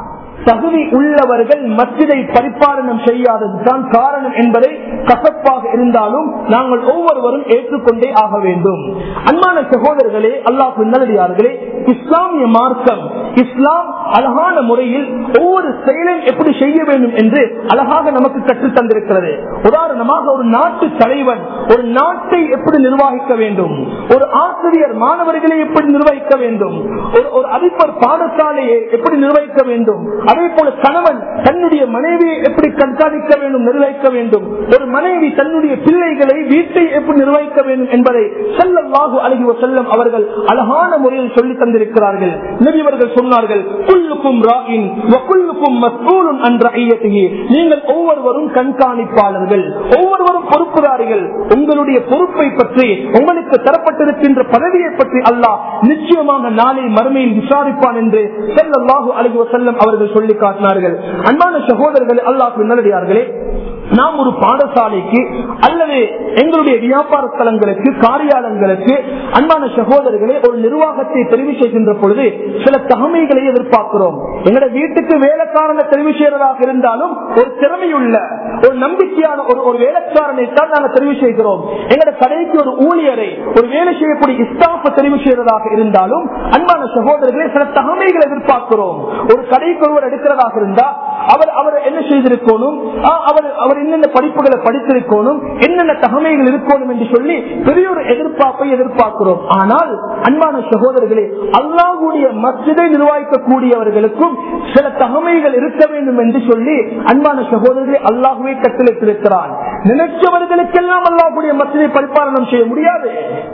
தகுதி உள்ளவர்கள் மத்திரை பரிபாலனம் செய்யாததுதான் காரணம் என்பதை கசப்பாக இருந்தாலும் நாங்கள் ஒவ்வொருவரும் ஏற்றுக்கொண்டே ஆக வேண்டும் அன்பான சகோதரர்களே அல்லாஹ் நல்லடியார்களே இஸ்லாமிய மார்க்கம் இஸ்லாம் அழகான முறையில் ஒவ்வொரு செயலையும் எப்படி செய்ய வேண்டும் என்று அழகாக நமக்கு கற்றுத் தந்திருக்கிறது உதாரணமாக ஒரு நாட்டு தலைவன் ஒரு நாட்டை எப்படி நிர்வகிக்க வேண்டும் ஒரு ஆசிரியர் மாணவர்களை எப்படி நிர்வகிக்க வேண்டும் ஒரு- ஒரு அதிபர் பாடசாலையை எப்படி நிர்வகிக்க வேண்டும் அதே போல கணவன் தன்னுடைய மனைவியை எப்படி கண்காணிக்க வேண்டும் நிர்வகிக்க வேண்டும் ஒரு மனைவி தன்னுடைய பிள்ளைகளை வீட்டை எப்படி நிர்வகிக்க வேண்டும் என்பதை செல்லவாகு அழகி செல்லம் அவர்கள் அழகான முறையில் சொல்லி தந்திருக்கிறார்கள் நபி அவர்கள் சொன்னார்கள் குல்லுக்கும் ராயின் வகுல்லுக்கும் மஸ்ஊலுன் அன் ரஅய்யத்திஹி. நீங்கள் ஒவ்வொருவரும் கண்காணிப்பாளர்கள் ஒவ்வொருவரும் பொறுப்புதாரிகள் உங்களுடைய பொறுப்பை பற்றி உங்களுக்கு தரப்பட்டிருக்கின்ற பதவியை பற்றி அல்லாஹ் நிச்சயமாக நாளை மறுமையில் விசாரிப்பான் என்று செல்லல்லாஹு அலைஹி வஸல்லம் அவர்கள் சொல்லி காட்டினார்கள் அன்பான சகோதரர்கள் அல்லாஹ் நல்லடியார்களே நாம் ஒரு பாடசாலைக்கு அல்லது எங்களுடைய வியாபார ஸ்தலங்களுக்கு காரியாலயங்களுக்கு அன்பான சகோதரர்களே ஒரு நிர்வாகத்தை தெரிவு செய்கின்ற பொழுது சில தகமைகளை எதிர்பார்க்கிறோம் எங்களுடைய வீட்டுக்கு வேலைக்காரனை தெரிவு செய்யறதாக இருந்தாலும் ஒரு திறமையுள்ள ஒரு நம்பிக்கையான ஒரு ஒரு வேலைக்காரனை தான் நாங்கள் தெரிவு செய்கிறோம் எங்களுடைய கடைக்கு ஒரு ஊழியரை ஒரு வேலை செய்யக்கூடிய ஸ்டாஃப் தெரிவு செய்யறதாக இருந்தாலும் அன்பான சகோதரர்களே சில தகமைகளை எதிர்பார்க்கிறோம் ஒரு கடைக்கு ஒருவர் எடுக்கிறதாக இருந்தா அவர் அவர் என்ன செய்திருக்கணும் ஆ, அவர் அவர் என்னென்ன படிப்புகளை படித்திருக்கணும் என்னென்ன தகமைகள் இருக்கணும் என்று சொல்லி பெரிய ஒரு எதிர்பார்ப்பை எதிர்பார்க்கிறோம் ஆனால் அன்பான சகோதரர்களே அல்லாஹுடைய மசிதை நிர்வகிக்கக்கூடியவர்களுக்கும் சில தகமைகள் இருக்க வேண்டும் என்று சொல்லி அன்பான சகோதரர்களை அல்லாஹுவே கட்டளித்திருக்கிறான் நினைச்சவர்களுக்கெல்லாம் அல்லாஹுடைய மசிதை பரிபாலனம் செய்ய முடியாது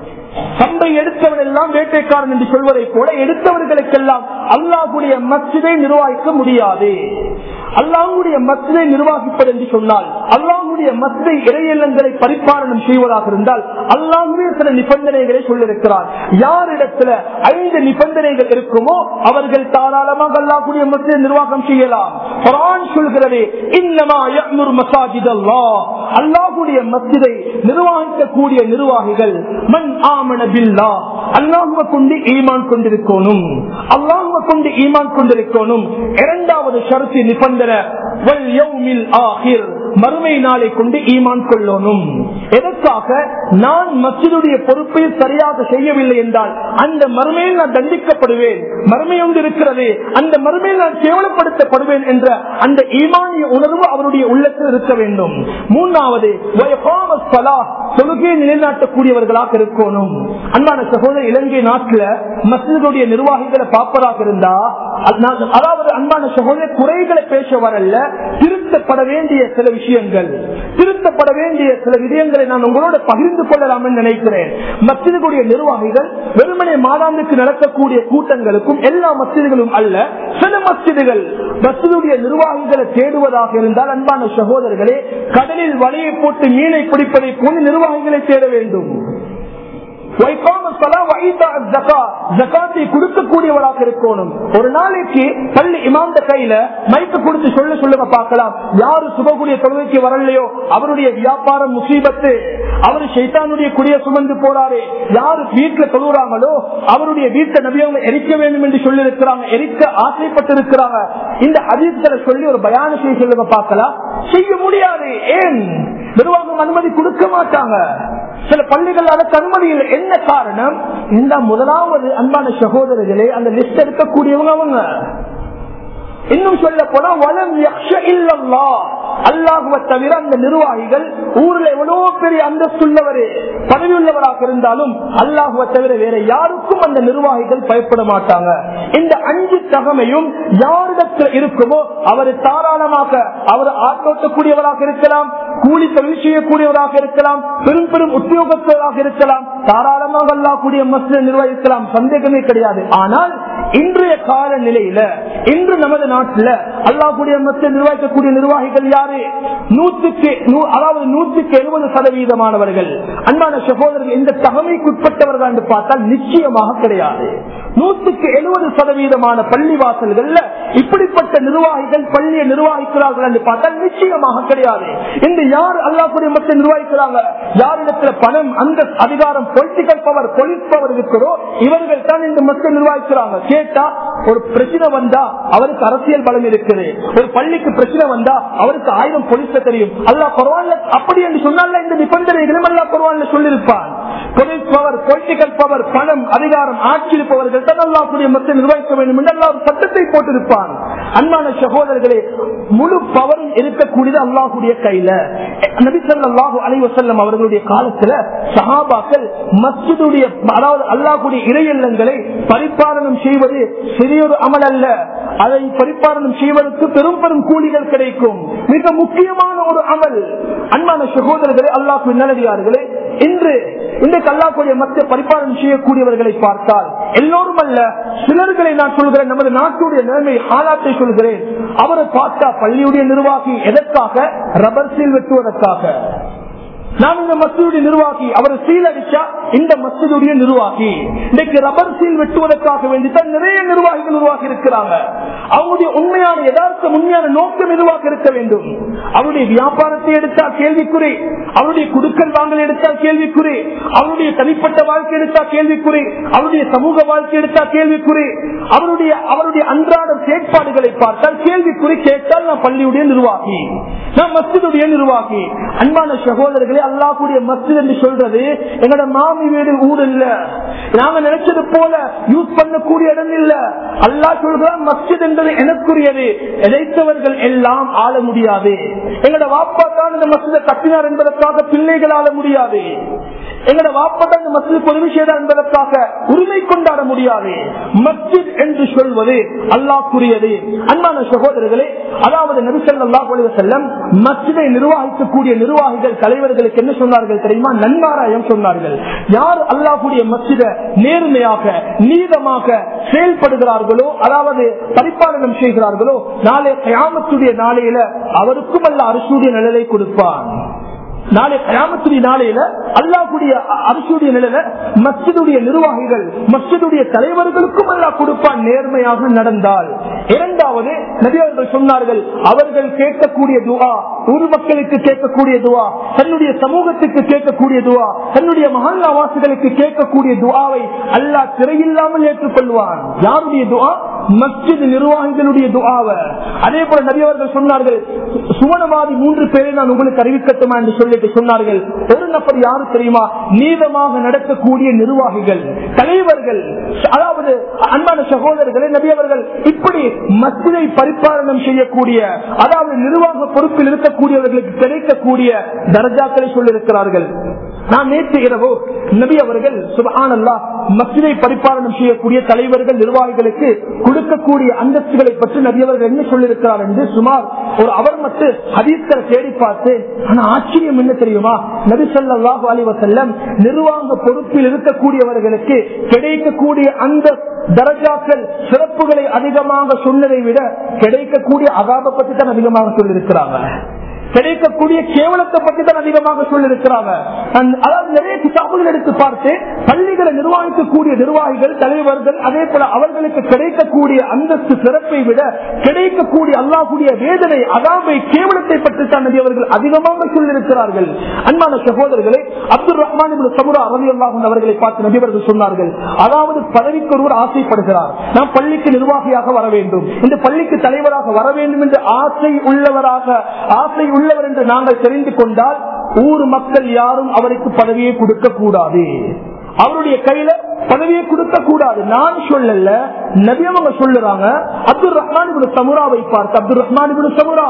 சம்பை எடுத்தவன் எல்லாம் வேட்டைக்காரன் என்று சொல்வதை போல எடுத்தவர்களுக்கெல்லாம் அல்லாஹுடைய மசிதை நிர்வகிக்க முடியாது அல்லாஹுடைய மசிதை நிர்வகிப்பது என்று சொன்னால் அல்லாஹுடைய மசிதை இறையல்லங்களை பரிபாலனம் செய்வதாக இருந்தால் அல்லாஹுவே சில நிபந்தனைகளை சொல்லிருக்கிறார் யாரிடத்துல ஐந்து நிபந்தனைகள் இருக்குமோ அவர்கள் தாராளமாக அல்லாஹுடைய மசிதை நிர்வாகம் செய்யலாம் குர்ஆன் சொல்கிறது இன்னமா யஅ்முரு மசாஜித் அல்லாஹ் அல்லாஹ்வுடைய மஸ்ஜிதை நிர்வகிக்கக்கூடிய நிர்வாகிகள் மன் ஆமன பில்லாஹ் அல்லாஹ்வை கொண்டு ஈமான் கொண்டிருக்கணும் அல்லாஹ்வை கொண்டு ஈமான் கொண்டிருக்கணும் இரண்டாவது ஷரத்து நிபந்தனை வல் யௌமில் ஆஹிர் மறுமை நாளை கொண்டு ஈமான் கொள்ளணும் எதற்காக நான் மஸ்ஜிதுடைய பொறுப்பை சரியாக செய்யவில்லை என்றால் அந்த மறுமையில் நான் தண்டிக்கப்படுவேன் மறுமை ஒன்று இருக்கிறது அந்த மறுமையில் நான் கேவலப்படுத்தப்படுவேன் என்ற அந்த ஈமானிய உணர்வு அவருடைய உள்ளத்தில் இருக்க வேண்டும் மூன்றாவது வயகாம ஸலாத், தொழுகையை நிலைநாட்டக்கூடியவர்களாக இருக்கணும் அன்பான சகோதரர் இலங்கை நாட்டில் மஸ்ஜிதுடைய நிர்வாகிகளை பார்ப்பதாக இருந்தா அதாவது- அதாவது அன்பான சகோதரர் குறைகளை பேச வரல திருத்தப்பட வேண்டிய சில விஷயங்கள் திருத்தப்பட வேண்டிய சில விடயங்களை நான் உங்களோட பகிர்ந்து கொள்ளலாம் என்று நினைக்கிறேன் மஸ்ஜிதுடைய நிர்வாகிகள் வெறுமனே மாதாந்துக்கு நடக்கக்கூடிய கூட்டங்களுக்கும் எல்லா மஸ்ஜிதுகளும் அல்ல சில மஸ்ஜிதுகள் மஸ்ஜிதுடைய நிர்வாகிகளை தேடுவதாக இருந்தால் அன்பான சகோதரர்களே கடலில் வலையை போட்டு மீனை பிடிப்பதை போன்று நிர்வாகிகளை தேட வேண்டும் வைகாம ஸலா வ ஈதா அஸ்ஸகா. ஜகாத்தை கொடுக்கக்கூடியவராக இருக்கணும் ஒரு நாளைக்கு பள்ளி இமாந்த கையில மைக்கு கொடுத்து சொல்ல சொல்லுங்க பார்க்கலாம் யாரு சுபகுடைய தொழுகைக்கு வரலையோ அவருடைய வியாபாரம் முசீபத்து அவரு சைத்தானுடைய குடிய சுமந்து போறாரு யாரு வீட்டுல தொழுறாங்களோ அவருடைய வீட்டை நபியவங்க எரிக்க வேண்டும் என்று சொல்லி இருக்கிறாங்க எரிக்க ஆசைப்பட்டு இருக்கிறாங்க இந்த அதிர்களை சொல்லி ஒரு பயான செய்ய சொல்லுங்க பார்க்கலாம் செய்ய முடியாது ஏன் நிர்வாகம் அனுமதி கொடுக்க மாட்டாங்க சில பள்ளிகள் அதற்கு அனுமதி இல்லை என்ன காரணம் இந்த முதலாவது அன்பான சகோதரர்களே அந்த லிஸ்ட் எடுக்கக்கூடியவங்க அவங்க இன்னும் சொல்ல போனா வலம் யக்ஷ இல்லல்லா அல்லாஹுவ தவிர அந்த நிர்வாகிகள் ஊர்ல எவ்வளவு பெரிய அந்தஸ்துள்ளவரு பதவி உள்ளவராக இருந்தாலும் அல்லாஹுவ தவிர வேற யாருக்கும் அந்த நிர்வாகிகள் பயப்பட மாட்டாங்க இந்த அஞ்சு தகமையும் யாரிடத்தில் இருக்குமோ அவர் தாராளமாக அவர் ஆட்டோட்டக்கூடியவராக இருக்கலாம் கூலி தொழில் செய்யக்கூடியவராக இருக்கலாம் பெரும் பெரும் உத்தியோகத்தவராக இருக்கலாம் தாராளமாக அல்லாஹ்வுடைய மஸ்ஜித் நிர்வகிக்கலாம் சந்தேகமே கிடையாது ஆனால் இன்றைய கால நிலையில இன்று நமது நாட்டில் அல்லாஹ்வுடைய மஸ்ஜித் நிர்வகிக்கக்கூடிய நிர்வாகிகள் யாரு நூற்றுக்கு நூ- அதாவது நூற்றுக்கு எழுபது சதவீதமானவர்கள் அன்பான சகோதரர்கள் இந்த தகமைக்குட்பட்டவர்கள் என்று பார்த்தால் நிச்சயமாக கிடையாது நூற்றுக்கு எழுபது சதவீதமான பள்ளி வாசல்கள்ல இப்படிப்பட்ட நிர்வாகிகள் பள்ளியை நிர்வகிக்கிறார்கள் என்று பார்த்தால் நிச்சயமாக கிடையாது இந்த யார் அல்லாஹ்வுடைய மக்கள் நிர்வகிக்கிறாங்க யாரிடத்துல பணம் அந்த அதிகாரம் பொலிட்டிக்கல் பவர் பொலிஸ் பவர் இருக்கிறோ இவர்கள் தான் இந்த மக்கள் நிர்வகிக்கிறாங்க கேட்டா ஒரு பிரச்சனை வந்தா அவருக்கு அரசியல் பலம் இருக்குது ஒரு பள்ளிக்கு பிரச்சனை வந்தா அவருக்கு ஆயிரம் போலீஸ்ல தெரியும் அல்லாஹ் பரவாயில்ல அப்படி என்று சொன்னால இந்த நிபந்தனைகளும் அல்லாஹ் பரவாயில்ல சொல்லியிருப்பான் பொலிஸ் பவர் பொலிட்டிக்கல் பவர் பணம் அதிகாரம் ஆட்சி இருப்பவர்கள் தான் அல்லாஹ்வுடைய மக்கள் நிர்வகிக்க வேண்டும் என்று அல்லாஹ் ஒரு சட்டத்தை போட்டிருப்பான் அன்பான சகோதரர்களே முழு பவரும் இருக்கக்கூடியது அல்லாஹுடைய கையில நபி ஸல்லல்லாஹு அலைஹி வஸல்லம் அவர்களுடைய காலத்துல சஹாபாக்கள் மஸ்ஜிதுடைய அதாவது அல்லாஹ்வுடைய இறையல்லங்களை பரிபாலனம் செய்வது சிறியொரு அமல் அல்ல அதை பரிபாலனம் செய்வதற்கு பெரும் பெரும் கூலிகள் கிடைக்கும் மிக முக்கியமான ஒரு அமல் அன்பான சகோதரர்களே அல்லாஹ் நல்லடியார்களே இன்று இன்றைக்கு அல்லாஹ்வுடைய மத்திய பரிபாலனம் செய்யக்கூடியவர்களை பார்த்தால் எல்லோரும் அல்ல சிலர்களை நான் சொல்கிறேன் நமது நாட்டுடைய நிலைமை ஆளாத்தை சொல்கிறேன் அவரை பார்த்தா பள்ளியுடைய நிர்வாகி எதற்காக ரப்பர் சீல் வெட்டுவதற்காக நான் இந்த மசிதுடைய நிர்வாகி அவர் சீல் அடிச்சா இந்த மசிதுடைய நிர்வாகி இன்னைக்கு ரப்பர் சீல் வெட்டுவதற்காக வேண்டித்தான் நிறைய நிர்வாகிகள் உருவாகி இருக்கிறாங்க அவங்களுடைய உண்மையான யதார்த்த உண்மையான நோக்கம் எதுவாக இருக்க வேண்டும் அவருடைய வியாபாரத்தை எடுத்தால் கேள்விக்குறி அவருடைய குடுக்கல் வாங்கல் எடுத்தால் கேள்விக்குறி அவருடைய தனிப்பட்ட வாழ்க்கை எடுத்தால் கேள்விக்குறி அவருடைய சமூக வாழ்க்கை எடுத்தால் கேள்விக்குறி அவருடைய அவருடைய அன்றாட செயற்பாடுகளை பார்த்தால் கேள்விக்குறி கேட்டால் நான் பள்ளியுடைய நிர்வாகி நான் மஸ்ஜிதுடைய நிர்வாகி அன்பான சகோதரர்களே அல்லாஹ்வுடைய மஸ்ஜித் என்று சொல்றது எங்களோட மாமி வீடு ஊர் இல்ல நாங்க நினைச்சது போல யூஸ் பண்ணக்கூடிய இடம் இல்ல அல்லாஹ் சொல்கிறான் மஸ்ஜித் என்பது எனக்குரியது இழைத்தவர்கள் எல்லாம் ஆள முடியாது எங்களோட வாப்பா தான் இந்த மஸ்ஜிதை கட்டினார் என்பதற்காக பிள்ளைகள் ஆள முடியாது எங்களோட வாப்பா தான் இந்த மஸ்ஜித் பொதுவு செய்தார் என்பதற்காக உரிமை கொண்டாட முடியாது மஸ்ஜித் என்று சொல்வது அல்லாஹ்க்குரியது அன்பான சகோதரர்களே அதாவது நபிசல்லாஹ் செல்லம் மஸ்ஜிதை நிர்வகிக்கக்கூடிய நிர்வாகிகள் தலைவர்களுக்கு என்ன சொன்னார்கள் தெரியுமா நன்மாராயம் சொன்னார்கள் யார் அல்லாஹுடைய மஸ்ஜித நேர்மையாக நீதமாக செயல்படுகிறார்களோ அதாவது பரிபாலனம் செய்கிறார்களோ நாளை கயாமத்துடைய நாளையில அவருக்கும் அல்ல அரசுடைய நிழலை கொடுப்பான் நாளை கயாமத்துடைய நாளையில அல்லாஹுடைய அரசுடைய நிலையில மஸ்ஜிதுடைய நிர்வாகிகள் மஸ்ஜிதுடைய தலைவர்களுக்கும் அல்லாஹ் கொடுப்பான் நேர்மையாக நடந்தால் இரண்டாவது நபி அவர்கள் சொன்னார்கள் அவர்கள் கேட்கக்கூடிய துவா ஊர் மக்களுக்கு கேட்கக்கூடிய துவா தன்னுடைய சமூகத்துக்கு கேட்கக்கூடிய துவா தன்னுடைய மகான்வாசிகளுக்கு கேட்கக்கூடிய துவாவை அல்லாஹ் திரையில்லாமல் ஏற்றுக்கொள்வான் யாருடைய துவா மஸ்ஜித் நிர்வாகிகளுடைய துவாவை அதே போல நபி அவர்கள் சொன்னார்கள் சுவனவாதி மூன்று பேரை நான் உங்களுக்கு அறிவிக்கட்டுமா என்று சொல்லிட்டு சொன்னார்கள் ஒரு நபர் யாரு தெரியுமா நீதமாக நடக்கக்கூடிய நிர்வாகிகள் தலைவர்கள் அதாவது அன்பான சகோதரர்களை நபி அவர்கள் இப்படி மஸ்ஜிதை பரிபாலனம் செய்யக்கூடிய அதாவது நிர்வாக பொறுப்பில் இருக்கக்கூடியவர்களுக்கு கிடைக்கக்கூடிய தர்ஜாக்களை சொல்லியிருக்கிறார்கள் நான் நேற்று இரவு நபி அவர்கள் சுபஹானல்லா மஸ்ஜிதை பரிபாலனம் செய்யக்கூடிய தலைவர்கள் நிர்வாகிகளுக்கு கொடுக்கக்கூடிய அந்தஸ்துகளை பற்றி நபி அவர்கள் என்ன சொல்லியிருக்கிறார் என்று சுமார் ஒரு அவர் மட்டும் ஹதீஸ்கரை தேடி பார்த்து ஆனா ஆச்சரியம் என்ன தெரியுமா நபி சொல்லாஹு அலி வசல்லம் நிர்வாக பொறுப்பில் இருக்கக்கூடியவர்களுக்கு கிடைக்கக்கூடிய அந்த தரஜாக்கள் சிறப்புகளை அதிகமாக சொன்னதை விட கிடைக்கக்கூடிய அகாப பற்றி தான் அதிகமாக சொல்லியிருக்கிறாங்க கிடைக்கக்கூடிய கேவலத்தை பற்றி தான் அதிகமாக சொல்லியிருக்கிறாங்க அதாவது நிறைய கிதாபுகள் எடுத்து பார்த்து பள்ளிகளை நிர்வகிக்கக்கூடிய நிர்வாகிகள் தலைவர்கள் அதே போல அவர்களுக்கு கிடைக்கக்கூடிய அந்தஸ்து சிறப்பை விட கிடைக்கக்கூடிய அல்லாஹுடைய வேதனை அதாவை கேவலத்தை பற்றி தான் நபி அவர்கள் அதிகமாக சொல்லியிருக்கிறார்கள் அன்பான சகோதரர்களை அப்துல் ரஹ்மான் சமுரா ரவி அல்லாஹன் அவர்களை பார்த்து நபி அவர்கள் சொன்னார்கள் அதாவது பதவிக்கு ஒருவர் ஆசைப்படுகிறார் நாம் பள்ளிக்கு நிர்வாகியாக வர வேண்டும் இந்த பள்ளிக்கு தலைவராக வர வேண்டும் என்று ஆசை உள்ளவராக ஆசை உள்ளவர் என்று நாங்கள் தெரிந்து கொண்டால் ஊர் மக்கள் யாரும் அவருக்கு பதவியை கொடுக்க கூடாது அவருடைய கையில பதவியை கொடுக்க கூடாது நான் சொல்லல நபி அவங்க சொல்லுறாங்க அப்துல் ரஹ்மான் சமுராவை பார்த்து அப்துல் ரஹ்மான் சமுரா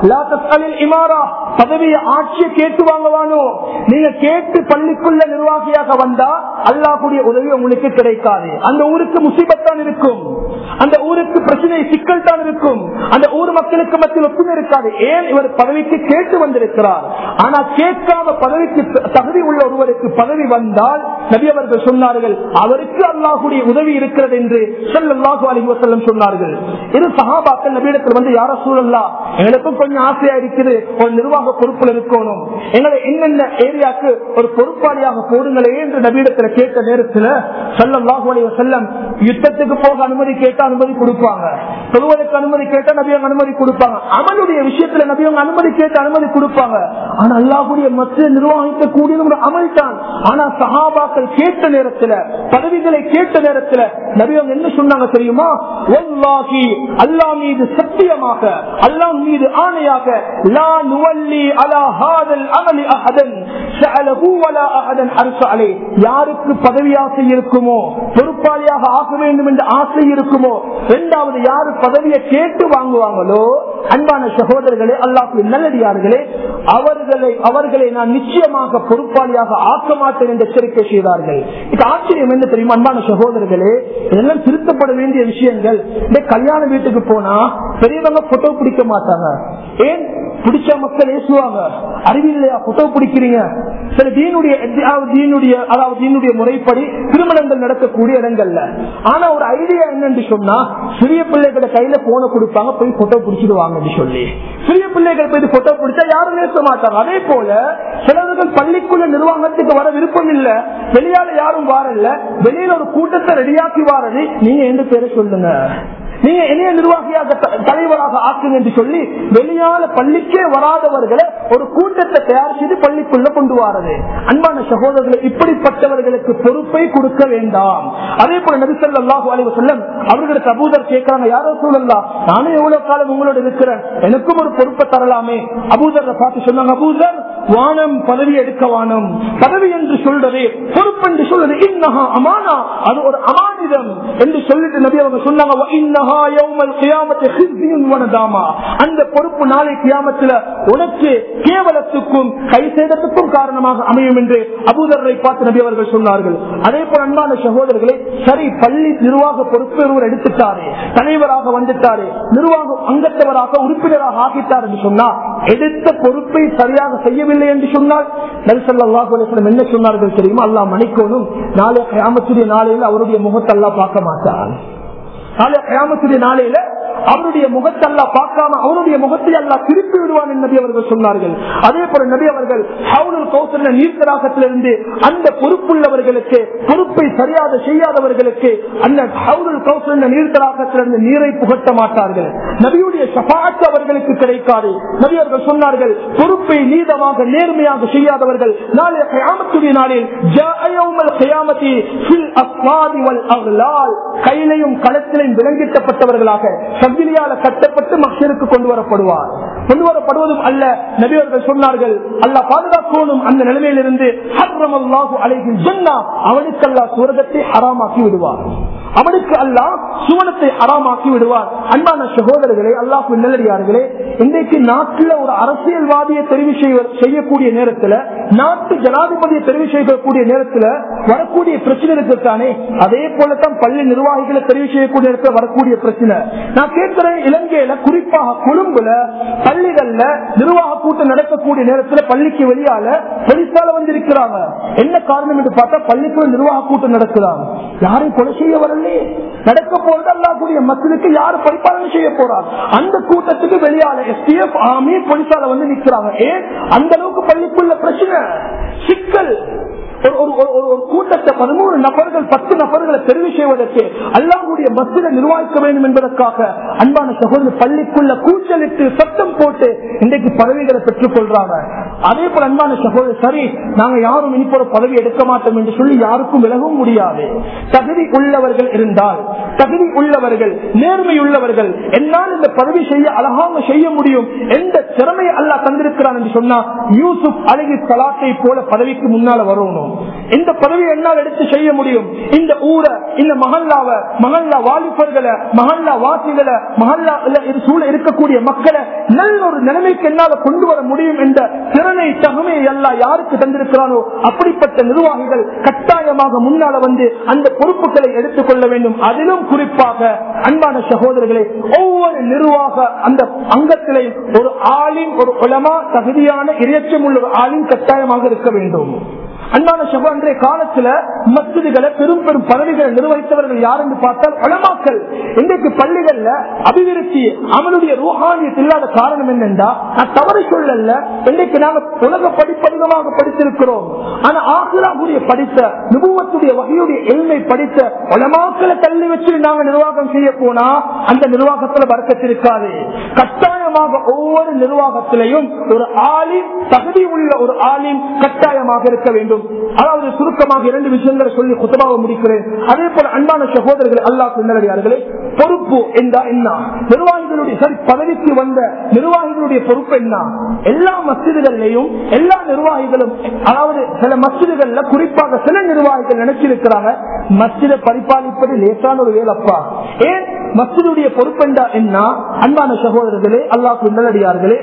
இமாரா பதவியை ஆட்சியை கேட்டு வாங்குவானோ நீங்க கேட்டு பள்ளிக்குள்ள நிர்வாகியாக வந்தா அல்லாஹுடைய உதவி உங்களுக்கு கிடைக்காது அந்த ஊருக்கு முசிபத்தான் இருக்கும் அந்த ஊருக்கு பிரச்சனை சிக்கல் தான் இருக்கும் அந்த ஊர் மக்களுக்கு மத்தியில் ஒற்றுமை இருக்காது ஏன் இவர் பதவிக்கு கேட்டு வந்திருக்கிறார் ஆனா கேட்காம பதவிக்கு தகுதி உள்ள ஒருவருக்கு பதவி வந்தால் நபி அவர்கள் சொன்னார்கள் அவருக்கு அல்லாஹுடைய உதவி இருக்கிறது என்று சொல்லல்லாஹு அலி வசல்லம் சொன்னார்கள் இது சகாபாக்கள் நபியிடத்தில் வந்து யார சூழல்லா எங்களுக்கும் கொஞ்சம் ஆசையா இருக்குது ஒரு நிர்வாக பொறுப்புல இருக்கணும் எங்களை என்னென்ன ஏரியாக்கு ஒரு பொறுப்பாளியாக போடுங்களே என்று நபியிடத்தில் கேட்ட நேரத்தில் சொல்லல்லாஹு அலி வசல்லம் யுத்தத்துக்கு போக அனுமதி கேட்ட அனுமதி கொடுப்பாங்க சொல்வதற்கு அனுமதி கேட்ட நபியவங்க அனுமதி கொடுப்பாங்க அமலுடைய விஷயத்துல நபியவங்க அனுமதி கேட்டு அனுமதி கொடுப்பாங்க ஆனா அல்லாஹுடைய மற்ற நிர்வாகிக்கக்கூடிய ஒரு அமல் தான் ஆனா சஹாபாக்கள் கேட்ட நேரத்துல பதவிகளை கேட்ட நேரத்துல நபியவங்க என்ன சொன்னாங்க தெரியுமா ஒல்லாகி அல்லா மீது சத்தியமாக அல்லாஹ் மீது ஆணையாக லா நுவல்லி அலா ஹாதல் அமலி அஹதன் சஅலஹு வலா அஹதன் அர்ஸ அலை யாருக்கு பதவி ஆசை இருக்குமோ பொறுப்பாளியாக ஆக வேண்டும் என்ற ஆசை இருக்குமோ இரண்டாவது யாரு பதவியை கேட்டு வாங்குவாங்களோ அன்பான சகோதரர்களே அல்லாஹு நல்லடியார்களே அவர்களை அவர்களை நான் நிச்சயமாக பொறுப்பாளியாக ஆக்க மாட்டேன் என்று எச்சரிக்கை செய்தார்கள் இது ஆச்சரியம் என்ன தெரியுமா அன்பான சகோதரர்களே இதெல்லாம் திருத்தப்பட வேண்டிய விஷயங்கள் இந்த கல்யாண வீட்டுக்கு போனா பெரியவங்க போட்டோ பிடிக்க மாட்டாங்க ஏன் பிடிச்ச மக்கள் ஏசுவாங்க அறிவில்லையா போட்டோ பிடிக்கிறீங்க சில தீனுடைய தீனுடைய அதாவது தீனுடைய முறைப்படி திருமணங்கள் நடக்கக்கூடிய இடங்கள்ல ஆனா ஒரு ஐடியா என்னன்னு சொன்னா சிறிய பிள்ளைகள கையில போன கொடுப்பாங்க போய் போட்டோ பிடிச்சிட்டு வாங்கன்னு சொல்லி சிறிய பிள்ளைகள் போய் போட்டோ பிடிச்சா யாரும் நேச மாட்டாங்க அதே போல சிலர்கள் பள்ளிக்குள்ள நிர்வாகத்துக்கு வர விருப்பம் இல்ல வெளியால யாரும் வாரல்ல வெளியில ஒரு கூட்டத்தை ரெடியாக்கி வாரது நீங்க எந்த பேரை சொல்லுங்க நீங்க இணைய நிர்வாகியாக த- தலைவராக ஆக்குங்க என்று சொல்லி வெளியால பள்ளிக்கே வராதவர்களை ஒரு கூட்டத்தை தயார் செய்து பள்ளிக்குள்ள கொண்டு வாரது அன்பான சகோதரர்களை இப்படிப்பட்டவர்களுக்கு பொறுப்பை கொடுக்க வேண்டாம் அதே போல நபிசல்லாஹு அலைவ செல்லம் அவர்களுக்கு அபூதர் கேட்கிறாங்க யாரோ சொல்லலாம் நானும் எவ்வளவு காலம் உங்களோட இருக்கிறேன் எனக்கும் ஒரு பொறுப்பை தரலாமே அபூதர் பார்த்து சொன்னாங்க அபூதர் வானம் பதவி எடுக்க வானம் பதவி என்று சொல்றது பொறுப்பு என்று சொல்றது இன்னஹா அமானா அது ஒரு அமானிதம் என்று சொல்லிட்டு நபி அவங்க சொன்னாங்க "வ இன்னஹா யௌமல் கியாமத்தி ஹிஸ்பியுன் வ நதாமா." அந்த பொறுப்பு நாளை கியாமத்துல உனக்கு கேவலத்துக்கும் கை சேதத்துக்கும் காரணமாக அமையும் என்று அபூதரை பார்த்து நபி அவர்கள் சொன்னார்கள் அதே போல அன்பான சகோதரர்களே சரி பள்ளி நிர்வாக பொறுப்பு ஒருவர் எடுத்துட்டாரு தலைவராக வந்துட்டாரு நிர்வாகம் அங்கத்தவராக உறுப்பினராக ஆகிட்டார் என்று சொன்னார் எடுத்த பொறுப்பை சரியாக செய்யவில்லை என்று சொன்னால் நரிசல்லாஹு அலிஸ்லம் என்ன சொன்னார்கள் தெரியுமா அல்லாஹ் மணிக்கோனும் நாளை கியாமத்துடைய நாளையில் அவருடைய முகத்தை அல்லாஹ் பார்க்க மாட்டான் நாளை கியாமத்துடைய நாளையில அவருடைய முகத்தை அல்லா பார்க்காம அவருடைய முகத்தை அல்லா திருப்பி விடுவான் என்று நபி அவர்கள் சொன்னார்கள் அதே போல நபி அவர்கள் ஹவுலுல் கௌசல நீர்த்தராகத்திலிருந்து அந்த பொறுப்புள்ளவர்களுக்கு பொறுப்பை சரியாக செய்யாதவர்களுக்கு அந்த ஹவுலுல் கௌசல நீர்த்தராகத்திலிருந்து நீரை புகட்ட மாட்டார்கள் நபியுடைய சபாத்து அவர்களுக்கு கிடைக்காது நபி அவர்கள் சொன்னார்கள் பொறுப்பை நீதமாக நேர்மையாக செய்யாதவர்கள் நாளைய கயாமத்துடைய நாளில் ஜாஅ யௌமல் கியாமத்தி ஃபில் அஸ்வாதி வல் அக்லால் கையிலையும் களத்திலையும் விலங்கிட்டப்பட்டவர்களாக சங்கிலியால கட்டப்பட்டு மக்சருக்கு கொண்டு வரப்படுவார் கொண்டு வரப்படுவதும் அல்ல நபியவர்கள் சொன்னார்கள் அல்லாஹ் பாதுகாக்கணும் அந்த நிலைமையிலிருந்து ஹர்ரமல்லாஹு அலைஹில் ஜன்னா அவனுக்கு அல்லாஹ் சுவர்க்கத்தை ஹராமாக்கி விடுவார் அவனுக்கு அல்லாஹ் சுவனத்தை ஹராமாக்கி விடுவார் அன்பான சகோதரர்களே அல்லாஹ் நல்லடியார்களே இன்றைக்கு நாட்டில் ஒரு அரசியல்வாதியை தெரிவு செய்வ- செய்யக்கூடிய நேரத்தில் நாட்டு ஜனாதிபதியை தெரிவு செய்யக்கூடிய நேரத்தில் வரக்கூடிய பிரச்சனை இருக்குத்தானே அதே போலத்தான் பள்ளி நிர்வாகிகளை தெரிவு செய்யக்கூடிய நேரத்தில் வரக்கூடிய பிரச்சனை நான் கேட்கிறேன் இலங்கையில குறிப்பாக கொழும்புல பள்ளிகள்ல நிர்வாக கூட்டம் நடக்கக்கூடிய நேரத்தில் பள்ளிக்கு வெளியால போலீஸால வந்து இருக்கிறாங்க என்ன காரணம் என்று பார்த்தா பள்ளிக்குள்ள நிர்வாக கூட்டம் நடக்கிறாங்க யாரையும் கொலை செய்ய வரலையே நடக்க போறது அல்லாக்கூடிய மக்களுக்கு யாரு பரிபாலனை செய்ய போறார் அந்த கூட்டத்துக்கு வெளியால எஸ்டிஎஃப் ஆர்மி போலீஸால வந்து நிக்கிறாங்க ஏன் அந்த அளவுக்கு பள்ளிக்குள்ள பிரச்சனை சிக்கல் ஒரு ஒரு ஒரு- ஒரு- ஒரு கூட்டத்தை பதிமூணு நபர்கள் பத்து நபர்களை தெரிவு செய்வதற்கு அல்லாஹ்வுடைய மசித நிர்வாகிக்க வேண்டும் என்பதற்காக அன்பான சகோதரர் பள்ளிக்குள்ள கூச்சலிட்டு சத்தம் போட்டு இன்றைக்கு பதவிகளை பெற்றுக் கொள்றாங்க அதே போல அன்பான சகோதரர் சரி நாங்க யாரும் இனிப்போ ஒரு பதவி எடுக்க மாட்டோம் என்று சொல்லி யாருக்கும் விலகவும் முடியாது தகுதி உள்ளவர்கள் இருந்தால் தகுதி உள்ளவர்கள் நேர்மை உள்ளவர்கள் என்னால் இந்த பதவி செய்ய அழகாக செய்ய முடியும் எந்த திறமையை அல்லாஹ் தந்திருக்கிறான் என்று சொன்னா யூசுப் அழகி சலாத்தை போல பதவிக்கு முன்னால வரணும் இந்த பதவியை என்னால் எடுத்து செய்ய முடியும் இந்த ஊரை இந்த மகல்லாவ மகல்லா வாலிபர்களை மகல்லா வாசிகளை மகல்லா சூழ இருக்கக்கூடிய மக்களை நல்ல ஒரு நிலைமைக்கு என்னால கொண்டு வர முடியும் என்ற திறனை தகுமையை எல்லாம் யாருக்கு தந்திருக்கிறானோ அப்படிப்பட்ட நிர்வாகிகள் கட்டாயமாக முன்னால வந்து அந்த பொறுப்புகளை எடுத்துக் கொள்ள வேண்டும் அதிலும் குறிப்பாக அன்பான சகோதரர்களே ஒவ்வொரு நிர்வாக அந்த அங்கத்திலே ஒரு ஆளின் ஒரு உலமா தகுதியான இறைச்சம் உள்ள ஒரு ஆளின் கட்டாயமாக இருக்க வேண்டும் அன்பான சகோ அன்றைய காலத்துல மஸ்ஜிதுகளை பெரும் பெரும் பதவிகளை நிர்வகித்தவர்கள் யார் என்று பார்த்தால் உலமாக்கள் இன்றைக்கு பள்ளிகள்ல அபிவிருத்தி அவனுடைய ரூஹானியத் இல்லாத காரணம் என்னென்றா நான் தவறு சொல்லல இன்றைக்கு நாங்க உலக படிப்பதிகமாக படித்திருக்கிறோம் ஆனா ஆசிராவுடைய படித்த நுபுவத்துடைய வகையுடைய எளிமை படித்த உலமாக்களை தள்ளி வச்சு நாங்க நிர்வாகம் செய்ய போனா அந்த நிர்வாகத்துல வரக்கத்திருக்காது கட்டாயமாக ஒவ்வொரு நிர்வாகத்திலையும் ஒரு ஆளின் தகுதி உள்ள ஒரு ஆளின் கட்டாயமாக இருக்க வேண்டும் அதாவது சுருக்கமாக இரண்டு விஷயங்களை சொல்லி குத்தமாக முடிக்கிறேன் அதே போல அன்பான சகோதரர்கள் அல்லாஹ் நல்லடியார்களே பொறுப்பு என்றா என்ன நிர்வாகிகளுடைய சரி பதவிக்கு வந்த நிர்வாகிகளுடைய பொறுப்பு என்ன எல்லா மசிதிகளிலையும் எல்லா நிர்வாகிகளும் அதாவது சில மசிதிகள்ல குறிப்பாக சில நிர்வாகிகள் நினைச்சிருக்கிறாங்க மஸ்ஜிதை பரிபாலிப்பது லேசான ஒரு வேலப்பா ஏன் மஸ்ஜிதுடைய பொறுப்பெண்டா என்ன அன்பான சகோதரர்களே அல்லாஹ் நல்லடியார்களே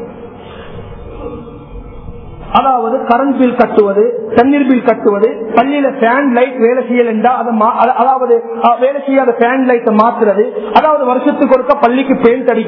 அதாவது கரண்ட் பில் கட்டுவது தண்ணீர் பில் கட்டுவது பள்ளியில ஃபேன் லைட் வேலை செய்யலண்டா அதை மா- அத- அதாவது அஹ், வேலை செய்யாத ஃபேன் லைட்டை மாத்துறது அதாவது வருஷத்துக்கு ஒருக்க பள்ளிக்கு பெயிண்ட் அடிக்கிறது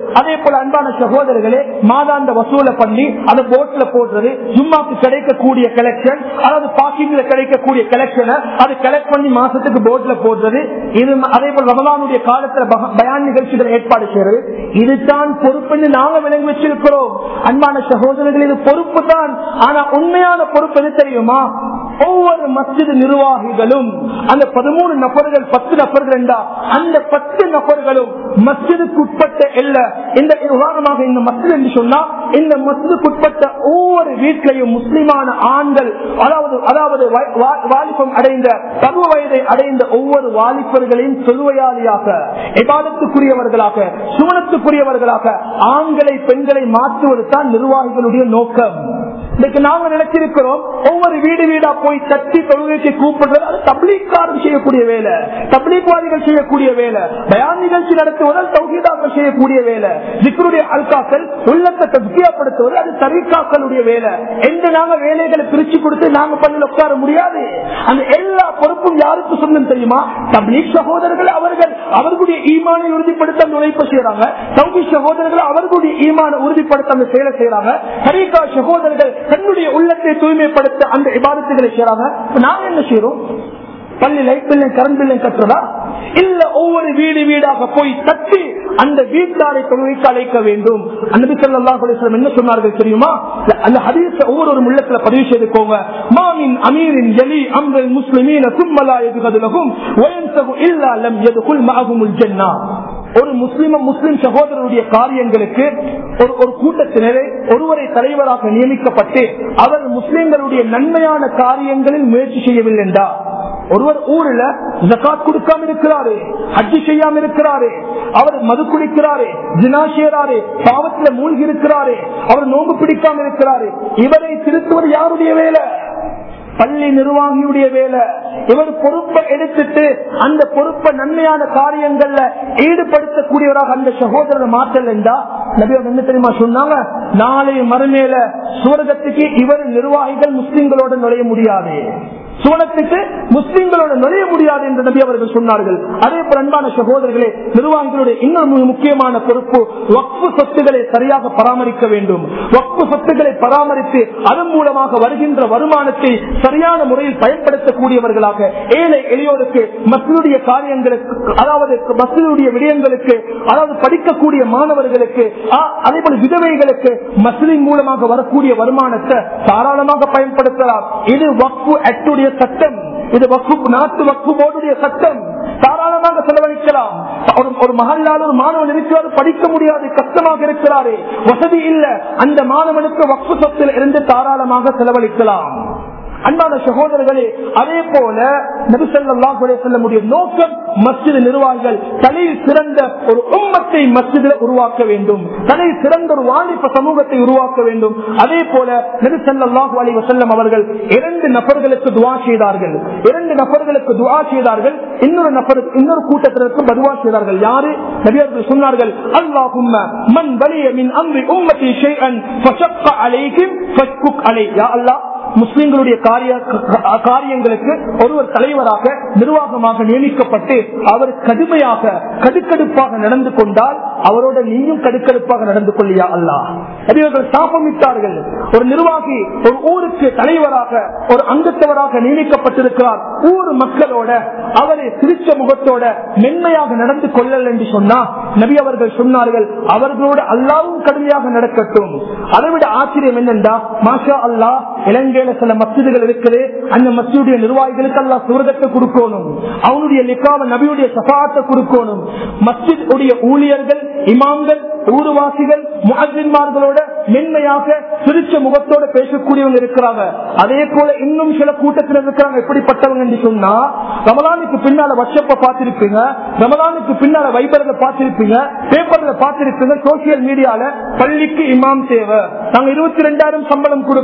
அதே போல அன்பான சகோதரர்களே மாதாந்த வசூலை பண்ணி அதை போட்ல போடுறது ஜும்மாக்கு கிடைக்கக்கூடிய கலெக்ஷன் அதாவது பாக்கிங்ல கிடைக்கக்கூடிய கலெக்ஷனை அது கலெக்ட் பண்ணி மாசத்துக்கு போட்ல போடுறது இது அதே போல ரமலானுடைய காலத்துல பக- பயான் நிகழ்ச்சிகள் ஏற்பாடு செய்யறது இதுதான் பொறுப்புன்னு நாங்க விளங்கி வச்சிருக்கிறோம் அன்பான சகோதரர்கள் இது பொறுப்பு தான் ஆனா உண்மையான பொறுப்பு எது தெரியுமா ஒவ்வொரு மஸ்ஜித் நிர்வாகிகளும் அந்த பதிமூணு நபர்கள் பத்து நபர்கள் என்றா அந்த பத்து நபர்களும் மஸ்ஜிதுக்கு உட்பட்ட இல்ல இந்த உதாரணமாக இந்த மஸ்ஜித் என்று சொன்னா இந்த மஸ்ஜிதுக்கு உட்பட்ட ஒவ்வொரு வீட்டிலையும் முஸ்லிமான ஆண்கள் அதாவது அதாவது வா- வா- வாலிபம் அடைந்த பருவ வயதை அடைந்த ஒவ்வொரு வாலிபர்களையும் சொல்வையாளியாக எபாதத்துக்குரியவர்களாக சுவனத்துக்குரியவர்களாக ஆண்களை பெண்களை மாற்றுவது தான் நிர்வாகிகளுடைய நோக்கம் இன்னைக்கு நாங்க நினைச்சிருக்கிறோம் ஒவ்வொரு வீடு வீடா போய் தட்டி தொழுகைக்கு கூப்பிடுறது அது தப்லீக்காரன் செய்யக்கூடிய வேலை தப்லீக்வாதிகள் செய்யக்கூடிய வேலை பயான் நிகழ்ச்சி நடத்துவதால் தௌஹீதாக்கள் செய்யக்கூடிய வேலை ஜிக்ருடைய அல்காக்கள் உள்ளத்தை தப்தியாப்படுத்துவது அது தரிகாக்களுடைய வேலை என்று நாங்க வேலைகளை பிரிச்சு கொடுத்து நாங்க பண்ணி உட்கார முடியாது அந்த எல்லா பொறுப்பும் யாருக்கு சொந்தம் தெரியுமா தப்லீக் சகோதரர்கள் அவர்கள் அவர்களுடைய ஈமானை உறுதிப்படுத்த அந்த உழைப்பு செய்யறாங்க தௌஹி சகோதரர்கள் அவர்களுடைய ஈமானை உறுதிப்படுத்த அந்த செயலை செய்யறாங்க ஹரிகா சகோதரர்கள் தன்னுடைய உள்ளத்தை தூய்மைப்படுத்த அந்த இபாதத்துகளை செய்யறாங்க இப்ப நாங்க என்ன செய்யறோம் பள்ளி லைட் பில்லை கரண்ட் பில்லை கட்டுறதா இல்ல ஒவ்வொரு வீடு வீடாக போய் தட்டி அந்த வீட்டாரை தொழுகைக்கு அழைக்க வேண்டும் அன்பு ஸல்லல்லாஹு அலைஹி வஸல்லம் என்ன சொன்னார்கள் தெரியுமா அந்த ஹதீஸ் ஒவ்வொரு ஒரு உள்ளத்துல பதிவு செய்துக்கோங்க மாமின் அமீரின் யலி அம்ரல் முஸ்லிமீன ثم لا يجهد لهم وينسب الا لم يدخل معهم الجنه ஒரு முஸ்லிம முஸ்லிம் சகோதரருடைய காரியங்களுக்கு ஒரு ஒரு கூட்டத்தினரை ஒருவரை தலைவராக நியமிக்கப்பட்டு அவர் முஸ்லிம்களுடைய நன்மையான காரியங்களில் முயற்சி செய்யவில்லை என்றா ஒருவர் ஊர்ல ஜக்காத் கொடுக்காம இருக்கிறாரு ஹஜ்ஜி செய்யாம இருக்கிறாரு அவர் மது குடிக்கிறாரு ஜினா செய்யறாரு பாவத்துல மூழ்கி இருக்கிறாரு அவர் நோம்பு பிடிக்காம இருக்கிறாரு இவரை திருத்துவது யாருடைய வேலை பள்ளி நிர்வாகியுடைய வேலை இவர் பொறுப்பை எடுத்துட்டு அந்த பொறுப்பை நன்மையான காரியங்கள்ல ஈடுபடுத்தக்கூடியவராக அந்த சகோதரரை மாற்றல் என்றா நபி அவங்க என்ன தெரியுமா சொன்னாங்க நாளை மறுமையில சுவர்க்கத்துக்கு இவர் நிர்வாகிகள் முஸ்லிம்களோட நுழைய முடியாது சுவனத்துக்கு முஸ்லிம்களோட நுழைய முடியாது என்று நபி அவர்கள் சொன்னார்கள் அதே போல அன்பான சகோதரர்களே நிர்வாகிகளுடைய இன்னொரு மிக முக்கியமான பொறுப்பு வக்பு சொத்துக்களை சரியாக பராமரிக்க வேண்டும் வக்பு சொத்துக்களை பராமரித்து அதன் மூலமாக வருகின்ற வருமானத்தை சரியான முறையில் பயன்படுத்தக்கூடியவர்களாக ஏழை எளியோருக்கு மக்களுடைய காரியங்களுக்கு அதாவது மக்களுடைய விடயங்களுக்கு அதாவது படிக்கக்கூடிய மாணவர்களுக்கு ஆ, அதே போல விதவைகளுக்கு மசிலின் மூலமாக வரக்கூடிய வருமானத்தை தாராளமாக பயன்படுத்தலாம் இது வக்பு ஆக்டுடைய சட்டம் இது வக்பு நாட்டு வக்பு போர்டுடைய சட்டம் தாராளமாக செலவழிக்கலாம் ஒரு ஒரு மகளால் ஒரு மாணவன் இருக்கிறாரு படிக்க முடியாது கஷ்டமாக இருக்கிறாரு வசதி இல்ல அந்த மாணவனுக்கு வக்பு சொத்தில் இருந்து தாராளமாக செலவழிக்கலாம் அன்பான சகோதரர்களே அதே போல நபிசல்லாஹ் செல்லமுடைய நோக்கம் மஸ்ஜித் நிர்வாகிகள் தலையில் சிறந்த ஒரு உம்மத்தை மஸ்ஜிதில் உருவாக்க வேண்டும் தலையில் சிறந்த ஒரு வாலிப சமூகத்தை உருவாக்க வேண்டும் அதே போல நபிசல்லாஹு அலி வசல்லம் அவர்கள் இரண்டு நபர்களுக்கு துவா செய்தார்கள் இரண்டு நபர்களுக்கு துவா செய்தார்கள் இன்னொரு நபர் இன்னொரு கூட்டத்திற்கு பதுவா செய்தார்கள் யாரு நபியர்கள் சொன்னார்கள் அல்லாஹும்ம மன் வலிய மின் அம்ரி உம்மத்தி ஷைஅன் ஃபஷக்க அலைஹிம் ஃபஷ்குக் அலை யா அல்லாஹ் முஸ்லிம்களுடைய காரிய காரியங்களுக்கு ஒருவர் தலைவராக நிர்வாகமாக நியமிக்கப்பட்டு அவர் கடுமையாக கடுக்கடுப்பாக நடந்து கொண்டால் அவரோட நீயும் கடுக்கடுப்பாக நடந்து கொள்ளியா அல்லா அவர்கள் சாபமிட்டார்கள் ஒரு நிர்வாகி ஒரு ஊருக்கு தலைவராக ஒரு அங்கத்தவராக நியமிக்கப்பட்டிருக்கிறார் ஊர் மக்களோட அவரை சிரிச்ச முகத்தோட மென்மையாக நடந்து கொள்ளல் என்று சொன்னா நபி அவர்கள் சொன்னார்கள் அவர்களோடு அல்லாவும் கடுமையாக நடக்கட்டும் அதை விட ஆச்சரியம் என்னென்றா மாஷா அல்லாஹ் இலங்கையில சில மசிதுகள் இருக்குது அந்த மசிதுடைய நிர்வாகிகளுக்கு அல்லா சுவர்க்கத்தை கொடுக்கணும் அவனுடைய நிக்காவ நபியுடைய சபாத்தை கொடுக்கணும் மஸ்ஜித் உடைய ஊழியர்கள் இமாம்கள் ஊர்வாசிகள் முகஜின்மார்களோட மென்மையாக சிரிச்ச முகத்தோட பேசக்கூடியவங்க இருக்கிறாங்க அதே போல இன்னும் சில கூட்டத்தில் இருக்கிறாங்க எப்படிப்பட்டவங்க என்று சொன்னா ரமலானுக்கு பின்னால வட்சப்ப பார்த்திருப்பீங்க ரமலானுக்கு பின்னால வைபர்ல பார்த்திருப்பீங்க பேப்பர்ல பார்த்திருப்பீங்க சோசியல் மீடியால பள்ளிக்கு இமாம் தேவை நாங்க இருபத்தி ரெண்டாயிரம் சம்பளம் கொடுப்போம்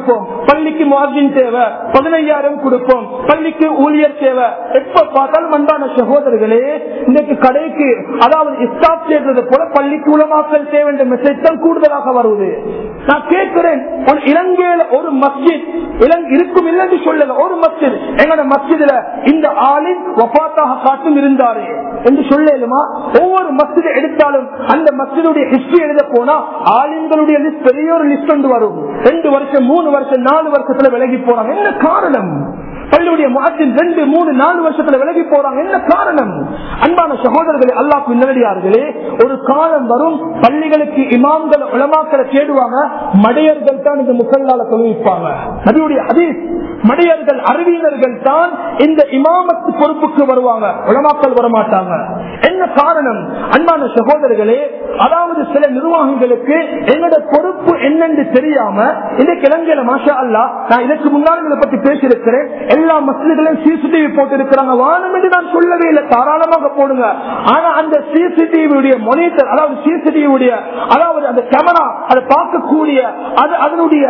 பள்ளிக்கு முஹத்தின் தேவை பதினையாயிரம் கொடுப்போம் பள்ளிக்கு ஊழியர் தேவை எப்ப பார்த்தாலும் அன்பான சகோதரர்களே இன்னைக்கு கடைக்கு அதாவது இஸ்டாப் சேர்ந்தது போல பள்ளிக்கு உலமாக்கல் தேவை என்ற மெசேஜ் தான் கூடுதலாக வருவது நான் கேட்கிறேன் ஒரு இலங்கையில ஒரு மஸ்ஜித் இலங்கை இருக்கும் இல்லைன்னு சொல்லல ஒரு மஸ்ஜித் எங்களோட மஸ்ஜிதுல இந்த ஆளின் வபாத்தாக காட்டும் இருந்தாரு என்று சொல்லலுமா ஒவ்வொரு மஸ்ஜிதை எடுத்தாலும் அந்த மஸ்ஜிதுடைய ஹிஸ்டரி எழுத போனா ஆளுங்களுடைய லிஸ்ட் பெரிய ஒரு லிஸ்ட் வந்து வரும் ரெண்டு வருஷம் மூணு வருஷம் நாலு வருஷத்துல விலகி போறாங்க என்ன காரணம் பள்ளியுடைய மாற்றின் ரெண்டு மூணு நாலு வருஷத்துல விலகி போறாங்க என்ன காரணம் அன்பான சகோதரர்களே அல்லாஹ் நேரடியார்களே ஒரு காலம் வரும் பள்ளிகளுக்கு இமாம்கள் உளமாக்களை தேடுவாங்க மடையர்கள் தான் இந்த முசல்லால தொழுவிப்பாங்க நபியுடைய ஹதீஸ் மடையர்கள் அறிவியலர்கள் தான் இந்த இமாமத்து பொறுப்புக்கு வருவாங்க உளமாக்கல் வரமாட்டாங்க என்ன காரணம் அன்பான சகோதரர்களே அதாவது சில நிர்வாகங்களுக்கு எங்களோட பொறுப்பு என்னன்னு தெரியாம இன்னைக்கு இலங்கையில மாஷா அல்லா நான் இதற்கு முன்னால் இதை பத்தி பேசியிருக்கிறேன் எல்லா மசிதிகளையும் சிசிடிவி போட்டு இருக்கிறாங்க வானம் என்று நான் சொல்லவே இல்லை தாராளமாக போடுங்க ஆனா அந்த சிசிடிவியுடைய மொனிட்டர் அதாவது சிசிடிவியுடைய அதாவது அந்த கேமரா அதை பார்க்கக்கூடிய அது அதனுடைய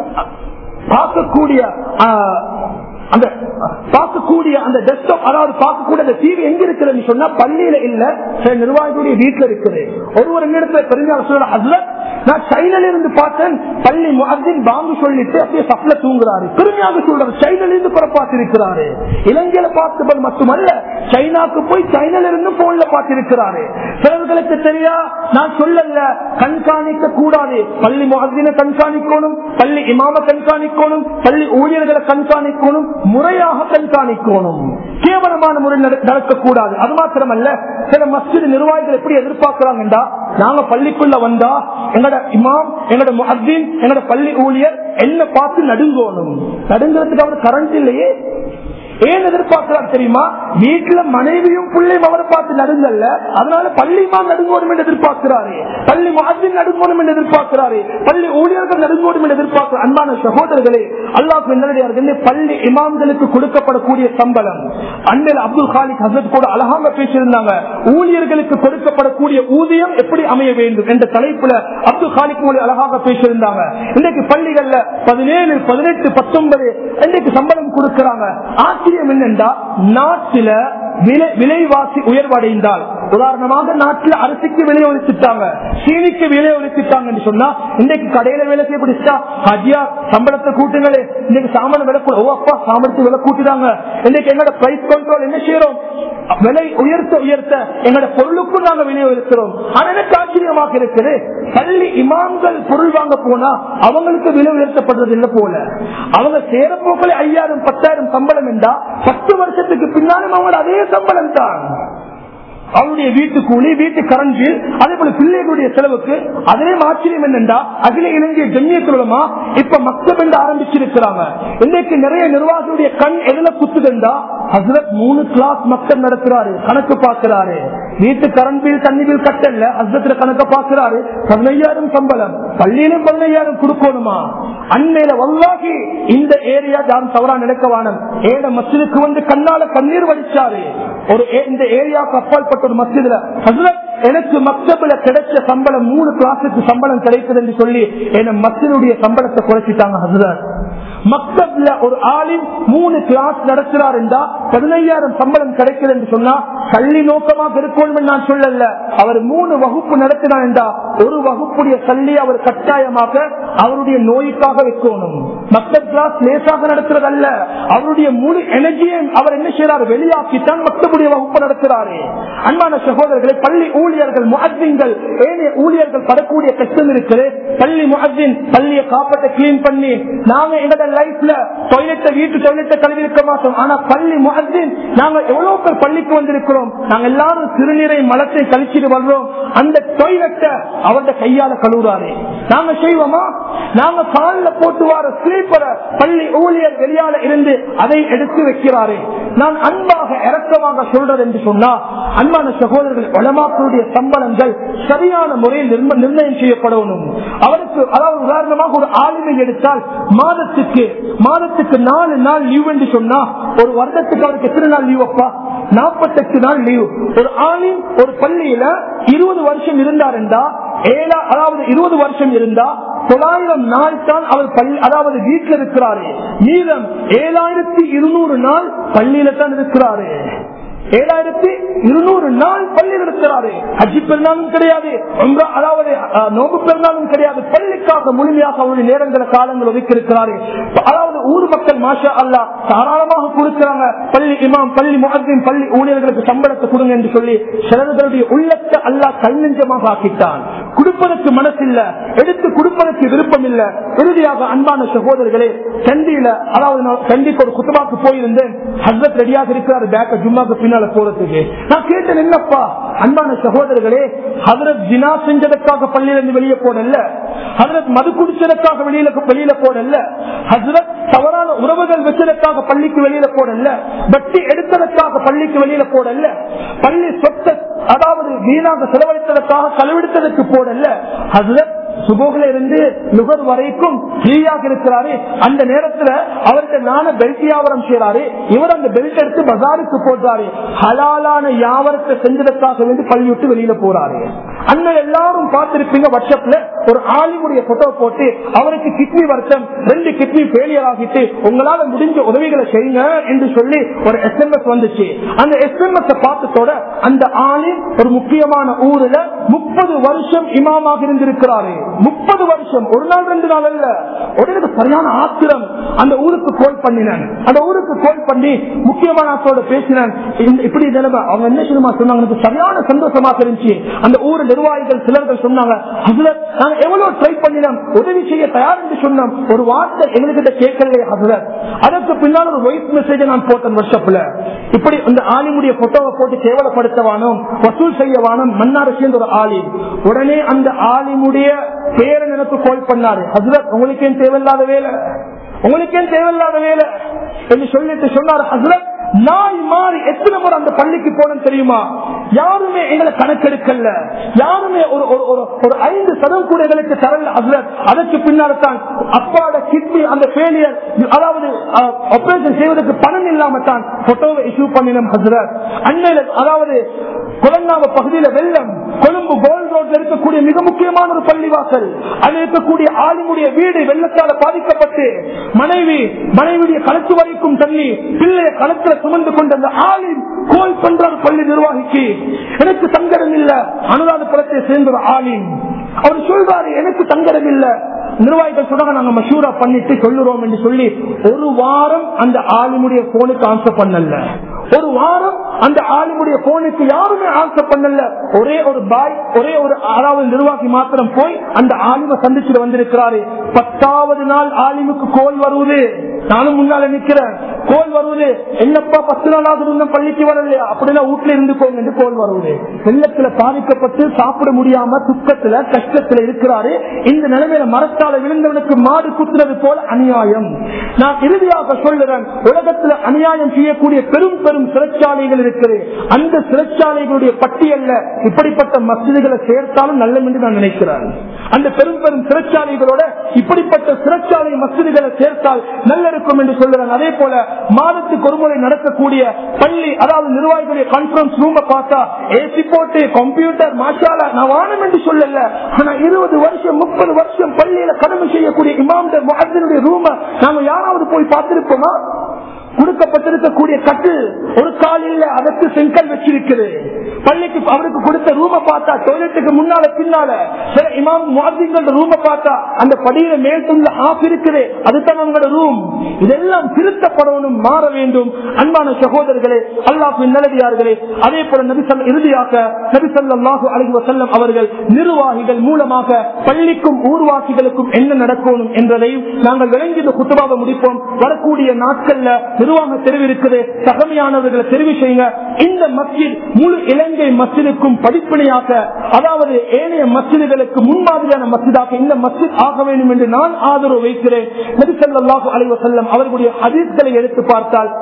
பார்க்கக்கூடிய அந்த பார்க்கக்கூடிய அந்த டெஸ்க்டாப் அதாவது பார்க்கக்கூடிய அந்த டிவி எங்க இருக்குதுன்னு சொன்னா பள்ளியில இல்ல சில நிர்வாகிகளுடைய வீட்டுல இருக்குது ஒரு ஒரு இடத்துல பெருமையாக சொல்ற அதுல நான் சைனால இருந்து பார்த்தேன் பள்ளி முகத்தின் பாம்பு சொல்லிட்டு அப்படியே சப்ல தூங்குறாரு பெருமையாக சொல்றாரு சைனால இருந்து புறப்பாத்திருக்கிறாரு இலங்கையில பார்த்தது மட்டுமல்ல சைனாக்கு போய் சைனால இருந்து போன்ல பார்த்திருக்கிறாரு சிலர்களுக்கு தெரியா நான் சொல்லல கண்காணிக்க கூடாது பள்ளி முகத்தின கண்காணிக்கணும் பள்ளி இமாம கண்காணிக்கணும் பள்ளி ஊழியர்களை கண்காணிக்கணும் முறையாக கண்காணிக்கணும் கேவலமான முறை நடக்கக்கூடாது அது மாத்திரமல்ல சில மஸ்ஜித் நிர்வாகிகள் எப்படி எதிர்பார்க்கிறாங்கடா நாங்க பள்ளிக்குள்ள வந்தா எங்கட இமாம் எங்கட முஹத்தின் எங்கட பள்ளி ஊழியர் என்ன பார்த்து நடுங்கோணும் நடுங்கிறதுக்கு அவர் கரண்ட் இல்லையே ஏன் எதிர்பார்க்கிறார் தெரியுமா வீட்டுல மனைவியும் பிள்ளையும் அவரை பார்த்து நடுங்கல்ல அதனால பள்ளிமா நடுங்கோடும் என்று எதிர்பார்க்கிறாரு பள்ளி மாதிரி நடுங்கோடும் என்று எதிர்பார்க்கிறாரு பள்ளி ஊழியர்கள் நடுங்கோடும் என்று எதிர்பார்க்கிறார் அன்பான சகோதரர்களே அல்லாஹ் நல்லடியார்கள் பள்ளி இமாம்களுக்கு கொடுக்கப்படக்கூடிய சம்பளம் அண்மையில் அப்துல் காலிக் ஹசத் கூட அழகாக பேசியிருந்தாங்க ஊழியர்களுக்கு கொடுக்கப்படக்கூடிய ஊதியம் எப்படி அமைய வேண்டும் என்ற தலைப்புல அப்துல் காலிக் மொழி அழகாக பேசியிருந்தாங்க இன்றைக்கு பள்ளிகள்ல பதினேழு பதினெட்டு பத்தொன்பது இன்றைக்கு சம்பளம் கொடுக்கிறாங்க ஆச்சரியம் என்னென்றா நாட்டில விலை விலைவாசி உயர்வடைந்தால் உதாரணமாக நாட்டில் அரிசிக்கு விலை ஒழிச்சுட்டாங்க சீனிக்கு விலை ஒழிச்சுட்டாங்கன்னு சொன்னா இன்னைக்கு கடையில வேலை செய்யப்படுச்சா ஹஜியா சம்பளத்தை கூட்டுங்களே இன்னைக்கு சாமான விலை கூ- ஓ அப்பா சாமரத்து விலை கூட்டுறாங்க இன்னைக்கு எங்களோட பிரைஸ் கண்ட்ரோல் என்ன செய்யறோம் விலை உயர்த்த உயர்த்த எங்களோட பொருளுக்கும் நாங்க விலை உயர்த்துறோம் ஆனா எனக்கு ஆச்சரியமாக இருக்குது பள்ளி இமாம்கள் பொருள் வாங்க போனா அவங்களுக்கு விலை உயர்த்தப்படுறது இல்ல போல அவங்க சேரப்போக்களை ஐயாயிரம் பத்தாயிரம் சம்பளம் என்றா பத்து வருஷத்துக்கு பின்னாலும் அவங்க அதே சம்பளம் தான் அவருடைய வீட்டு கூலி வீட்டு கரண்ட் பில் அதே போல பிள்ளைகளுடைய செலவுக்கு அதிலே ஆச்சரியம் என்னென்றா அகில இலங்கை ஜென்னியத்துலமா இப்ப மக்தப் என்று ஆரம்பிச்சிருக்கிறாங்க இன்றைக்கு நிறைய நிர்வாகிகளுடைய கண் எதுல குத்துதுண்டா ஹசரத் மூணு கிளாஸ் மக்தப் நடத்துறாரு கணக்கு பார்க்கிறாரு வீட்டு கரண்ட் பில் தண்ணி பில் கட்டல ஹசரத்துல கணக்க பார்க்கிறாரு பதினையாயிரம் சம்பளம் பள்ளியிலும் பதினையாயிரம் கொடுக்கணுமா அண்மையில வல்லாகி இந்த ஏரியா தான் தவறா நினைக்கவானம் ஏழை மசிதுக்கு வந்து கண்ணால கண்ணீர் வடிச்சாரு ஒரு ஏ- இந்த ஏரியாவுக்கு அப்பாற்பட்ட ஒரு மசிதுல ஹசரத் எனக்கு மக்தபில கிடைச்ச சம்பளம் மூணு கிளாஸுக்கு சம்பளம் கிடைக்குது என்று சொல்லி என்ன மசிதுடைய சம்பளத்தை குறைச்சிட்டாங்க ஹசரத் மக்தப்ல ஒரு ஆளின் மூணு கிளாஸ் நடத்துறார் என்றா பதினையாயிரம் சம்பளம் கிடைக்குது என்று சொன்னா கல்வி நோக்கமாக இருக்கணும் நான் சொல்லல அவர் மூணு வகுப்பு நடத்தினார் என்றா ஒரு வகுப்புடைய கல்வி அவர் கட்டாயமாக அவருடைய நோய்க்காக வைக்கணும் மக்தப் கிளாஸ் லேசாக நடத்துறது அல்ல அவருடைய முழு எனர்ஜியை அவர் என்ன செய்யறாரு வெளியாக்கித்தான் மக்தபுடைய வகுப்பு நடத்துறாரு அன்பான சகோதரர்களை பள்ளி ஊழியர்கள் முஹத்தின்கள் ஏனைய ஊழியர்கள் படக்கூடிய கஷ்டம் இருக்குது பள்ளி முஹத்தின் பள்ளியை காப்பத்தை கிளீன் பண்ணி நாங்க எங்களோட லைஃப்ல டாய்லெட்டை வீட்டு டாய்லெட்டை கழுவி இருக்க மாட்டோம் ஆனா பள்ளி முஹத்தின் நாங்க எவ்வளவு பேர் பள்ளிக்கு வந்திருக்கிறோம் நாங்க எல்லாரும் சிறுநீரை மலத்தை கழிச்சிட்டு வர்றோம் அந்த டாய்லெட்டை அவருடைய கையால கழுவுறாரு நாங்க செய்வோமா நாங்க காலில் போட்டு வர ஸ்லீப்பரை பள்ளி ஊழியர் வெளியால இருந்து அதை எடுத்து வைக்கிறாரு நான் அன்பாக இறக்கமாக சொல்றது என்று சொன்னா அன்பான சகோதரர்கள் வளமாக்களுடைய சம்பளங்கள் சரியான முறையில் நிர்ம- நிர்ணயம் செய்யப்படணும் அவருக்கு அதாவது உதாரணமாக ஒரு ஆளுமை எடுத்தால் மாதத்துக்கு மாதத்துக்கு நாலு நாள் லீவ் என்று சொன்னா ஒரு வருடத்துக்கு அவருக்கு எத்தனை நாள் லீவ் அப்பா நாற்பத்தெட்டு நாள் லீவ் ஒரு ஆளின் ஒரு பள்ளியில இருபது வருஷம் இருந்தார் என்றா ஏழா அதாவது இருபது வருஷம் இருந்தா தொள்ளாயிரம் நாள் தான் அவர் பள்ளி அதாவது வீட்டில் இருக்கிறாரு மீதம் ஏழாயிரத்தி இருநூறு நாள் பள்ளியில தான் இருக்கிறாரு ஏழாயிரத்தி இருநூறு நாள் பள்ளி நடத்துறாரு ஹஜ்ஜி பெருநாளும் கிடையாது உம்ரா, அதாவது அஹ், நோம்பு பெருநாளும் கிடையாது பள்ளிக்காக முழுமையாக அவருடைய நேரங்கள காலங்கள் ஒதுக்கி இருக்கிறாரு அதாவது ஊர் மக்கள் மாஷா அல்லா தாராளமாக கொடுக்கிறாங்க பள்ளி இமாம் பள்ளி முகத்தின் பள்ளி ஊழியர்களுக்கு சம்பளத்தை கொடுங்க என்று சொல்லி சிலர்களுடைய உள்ளத்தை அல்லா கல்நெஞ்சமாக ஆக்கிட்டான் கொடுப்பதற்கு மனசில்ல எடுத்து கொடுப்பதற்கு விருப்பம் இல்ல இறுதியாக அன்பான சகோதரர்களே சண்டியில அதாவது நான் சண்டிக்கு ஒரு குத்துபாக்கு போயிருந்தேன் ஹஸ்ரத் ரெடியாக இருக்கிறார் பேக்க ஜும்மாக்கு பின்னால போறதுக்கு நான் கேட்டேன் என்னப்பா அன்பான சகோதரர்களே ஹதரத் ஜினா செஞ்சதற்காக பள்ளியிலிருந்து வெளியே போனல்ல ஹதரத் மது குடிச்சதற்காக வெளியில வெளியில போனல்ல ஹசரத் தவறான உறவுகள் வச்சதற்காக பள்ளிக்கு வெளியில போடல வட்டி எடுத்ததற்காக பள்ளிக்கு வெளியில போடல பள்ளி சொத்தை அதாவது வீணாக செலவழித்ததற்காக களவெடுத்ததற்கு போடல ஹசரத் சுபோகில இருந்து நுகர் வரைக்கும் ஃப்ரீயாக இருக்கிறாரு அந்த நேரத்துல அவர்கிட்ட நான பெல்ட் வியாபாரம் செய்யறாரு இவர் அந்த பெல்ட் எடுத்து பஜாருக்கு போடுறாரு ஹலாலான வியாபாரத்தை செஞ்சதற்காக வேண்டி பள்ளி விட்டு வெளியில போறாரு அண்ணன் எல்லாரும் பார்த்திருப்பீங்க வாட்ஸ்அப்ல ஒரு ஆலிமுடைய போட்டோ போட்டு அவருக்கு கிட்னி வருத்தம் ரெண்டு கிட்னி ஃபெயிலியர் ஆகிட்டு உங்களால முடிஞ்ச உதவிகளை செய்யுங்க என்று சொல்லி ஒரு எஸ்எம்எஸ் வந்துச்சு அந்த எஸ்எம்எஸ் பார்த்ததோட அந்த ஆளி ஒரு முக்கியமான ஊர்ல முப்பது வருஷம் இமாமாக இருந்திருக்கிறாரு முப்பது வருஷம் ஒரு நாள் ரெண்டு நாள் அல்ல உடனே சரியான ஆத்திரம் அந்த ஊருக்கு கோல் பண்ணினேன் அந்த ஊருக்கு கோல் பண்ணி முக்கியமான ஆத்தோட பேசினேன் இந்த- இப்படி நிலைமை அவங்க என்ன சினிமா சொன்னாங்க எனக்கு சரியான சந்தோஷமாக இருந்துச்சு அந்த ஊர் நிர்வாகிகள் சிலர்கள் சொன்னாங்க ஹசரத் நாங்க எவ்வளவு ட்ரை பண்ணினோம் உதவி செய்ய தயார் என்று சொன்னோம் ஒரு வார்த்தை எங்ககிட்ட கேட்கலையே ஹசரத் அதற்கு பின்னால் ஒரு வாய்ஸ் மெசேஜ் நான் போட்டேன் வருஷப்புல இப்படி அந்த ஆலிமுடைய போட்டோவை போட்டு கேவலப்படுத்தவானோம் வசூல் செய்யவானோம் மன்னார சேர்ந்த ஒரு ஆலி உடனே அந்த ஆலிமுடைய பேரன் எனக்கு கால் பண்ணாரு ஹசரத் உங்களுக்கு ஏன் தேவையில்லாத வேலை உங்களுக்கு ஏன் தேவையில்லாத வேலை என்று சொல்லிட்டு சொன்னார் ஹசரத் நாய் மாறி எத்தனை முறை அந்த பள்ளிக்கு போனேன் தெரியுமா யாருமே எங்களை கணக்கெடுக்கல யாருமே ஒரு ஒரு- ஒரு ஒரு ஐந்து சதம் கூட எங்களுக்கு தரல ஹசரத் அதற்கு பின்னால தான் அப்பாட கிட்னி அந்த ஃபெயிலியர் அதாவது ஆபரேஷன் செய்வதற்கு பணம் இல்லாம தான் போட்டோவை இஷ்யூ பண்ணினோம் ஹசரத் அண்மையில அதாவது கொலங்காவ பகுதியில வெள்ளம் கொழும்பு கோல்ட் ரோட்ல இருக்கக்கூடிய மிக முக்கியமான ஒரு பள்ளிவாசல் அதில் இருக்கக்கூடிய ஆளுமுடைய வீடு வெள்ளத்தால பாதிக்கப்பட்டு மனைவி மனைவியுடைய கழுத்து வரைக்கும் தள்ளி பிள்ளைய கழுத்துல சுமந்து கொண்ட அந்த ஆளின் கோல் பண்றார் பள்ளி நிர்வாகிக்கு எனக்கு சங்கடம் இல்ல அனுராத குலத்தை சேர்ந்த ஒரு ஆளின் அவர் சொல்றாரு எனக்கு சங்கடம் இல்ல நிர்வாகிகள் சொல்றாங்க நாங்க மஷூரா பண்ணிட்டு சொல்லுறோம் என்று சொல்லி ஒரு வாரம் அந்த ஆளுமுடைய போனுக்கு ஆன்சர் பண்ணல ஒரு வாரம் அந்த ஆளுமுடைய போனுக்கு யாருமே ஆன்சர் பண்ணல ஒரே ஒரு பாய் ஒரே ஒரு ஆறாவது நிர்வாகி மாத்திரம் போய் அந்த ஆலிம சந்திச்சுட்டு வந்திருக்கிறாரு பத்தாவது நாள் ஆலிமுக்கு கோல் வருவது நானும் முன்னால நிக்கிறேன் கோல் வருவது என்னப்பா பத்து நாளாவது இருந்தும் பள்ளிக்கு வரலையா அப்படின்னா வீட்டுல இருந்துக்கோங்க என்று கோல் வருவது வெள்ளத்துல பாதிக்கப்பட்டு சாப்பிட முடியாம துக்கத்துல கஷ்டத்துல இருக்கிறாரு இந்த நிலைமையில மரத்தால விழுந்தவனுக்கு மாடு குத்துறது போல அநியாயம் நான் இறுதியாக சொல்லுறேன் உலகத்துல அநியாயம் செய்யக்கூடிய பெரும் பெரும் சிறைச்சாலைகள் இருக்குது அந்த சிறைச்சாலைகளுடைய பட்டியல்ல இப்படிப்பட்ட மசிதிகளை சேர்த்தாலும் நல்லம் என்று நான் நினைக்கிறேன் அந்த பெரும் பெரும் சிறைச்சாலைகளோட இப்படிப்பட்ட சிறைச்சாலை மசிதிகளை சேர்த்தால் நல்ல இருக்கும் என்று சொல்லுறாங்க அதே போல மாதத்துக்கு ஒரு முறை நடக்கக்கூடிய பள்ளி அதாவது நிர்வாகிகளுடைய கான்பரன்ஸ் ரூம பார்த்தா ஏசி போட்டு கம்ப்யூட்டர் மாஷாலா நான் வானம் என்று சொல்லல ஆனா இருபது வருஷம் முப்பது வருஷம் பள்ளியில கடமை செய்யக்கூடிய இமாம்ட முகத்தினுடைய ரூம நாம யாராவது போய் பார்த்திருப்போமா கொடுக்கப்பட்டிருக்கக்கூடிய கட்டில் ஒரு காலில் அதற்கு செங்கல் வச்சிருக்குது பள்ளிக்கு அவருக்கு கொடுத்த ரூம பார்த்தா டொய்லெட்டுக்கு முன்னால பின்னால சில இமாம் முஹாதிங்களோட ரூம பார்த்தா அந்த படியில மேல் துள்ள ஆஃப் இருக்குது அதுதான் அவங்களோட ரூம் இதெல்லாம் திருத்தப்படணும் மாற வேண்டும் அன்பான சகோதரர்களே அல்லாஹின் நிலவியார்களே அதே போல நபிசல் இறுதியாக நபிசல்லாஹு அலஹி வசல்லம் அவர்கள் நிர்வாகிகள் மூலமாக பள்ளிக்கும் ஊர்வாசிகளுக்கும் என்ன நடக்கணும் என்பதையும் நாங்கள் விளங்கி இந்த குத்துபாவை முடிப்போம் வரக்கூடிய நாட்கள்ல நிர்வாக தெரிவு இருக்குது தகமையானவர்களை தெரிவு செய்யுங்க இந்த மஸ்ஜித் முழு இலங்கை மஸ்ஜிதுக்கும் படிப்பனையாக அதாவது ஏனைய மஸ்ஜிதுகளுக்கு முன்மாதிரியான மஸ்ஜிதாக இந்த மஸ்ஜித் ஆக வேண்டும் என்று நான் ஆதரவு வைக்கிறேன் நபிசல்லாஹு அலைவ செல்லம் அவர்களுடைய ஹதீஸ்களை எடுத்து பார்த்தால்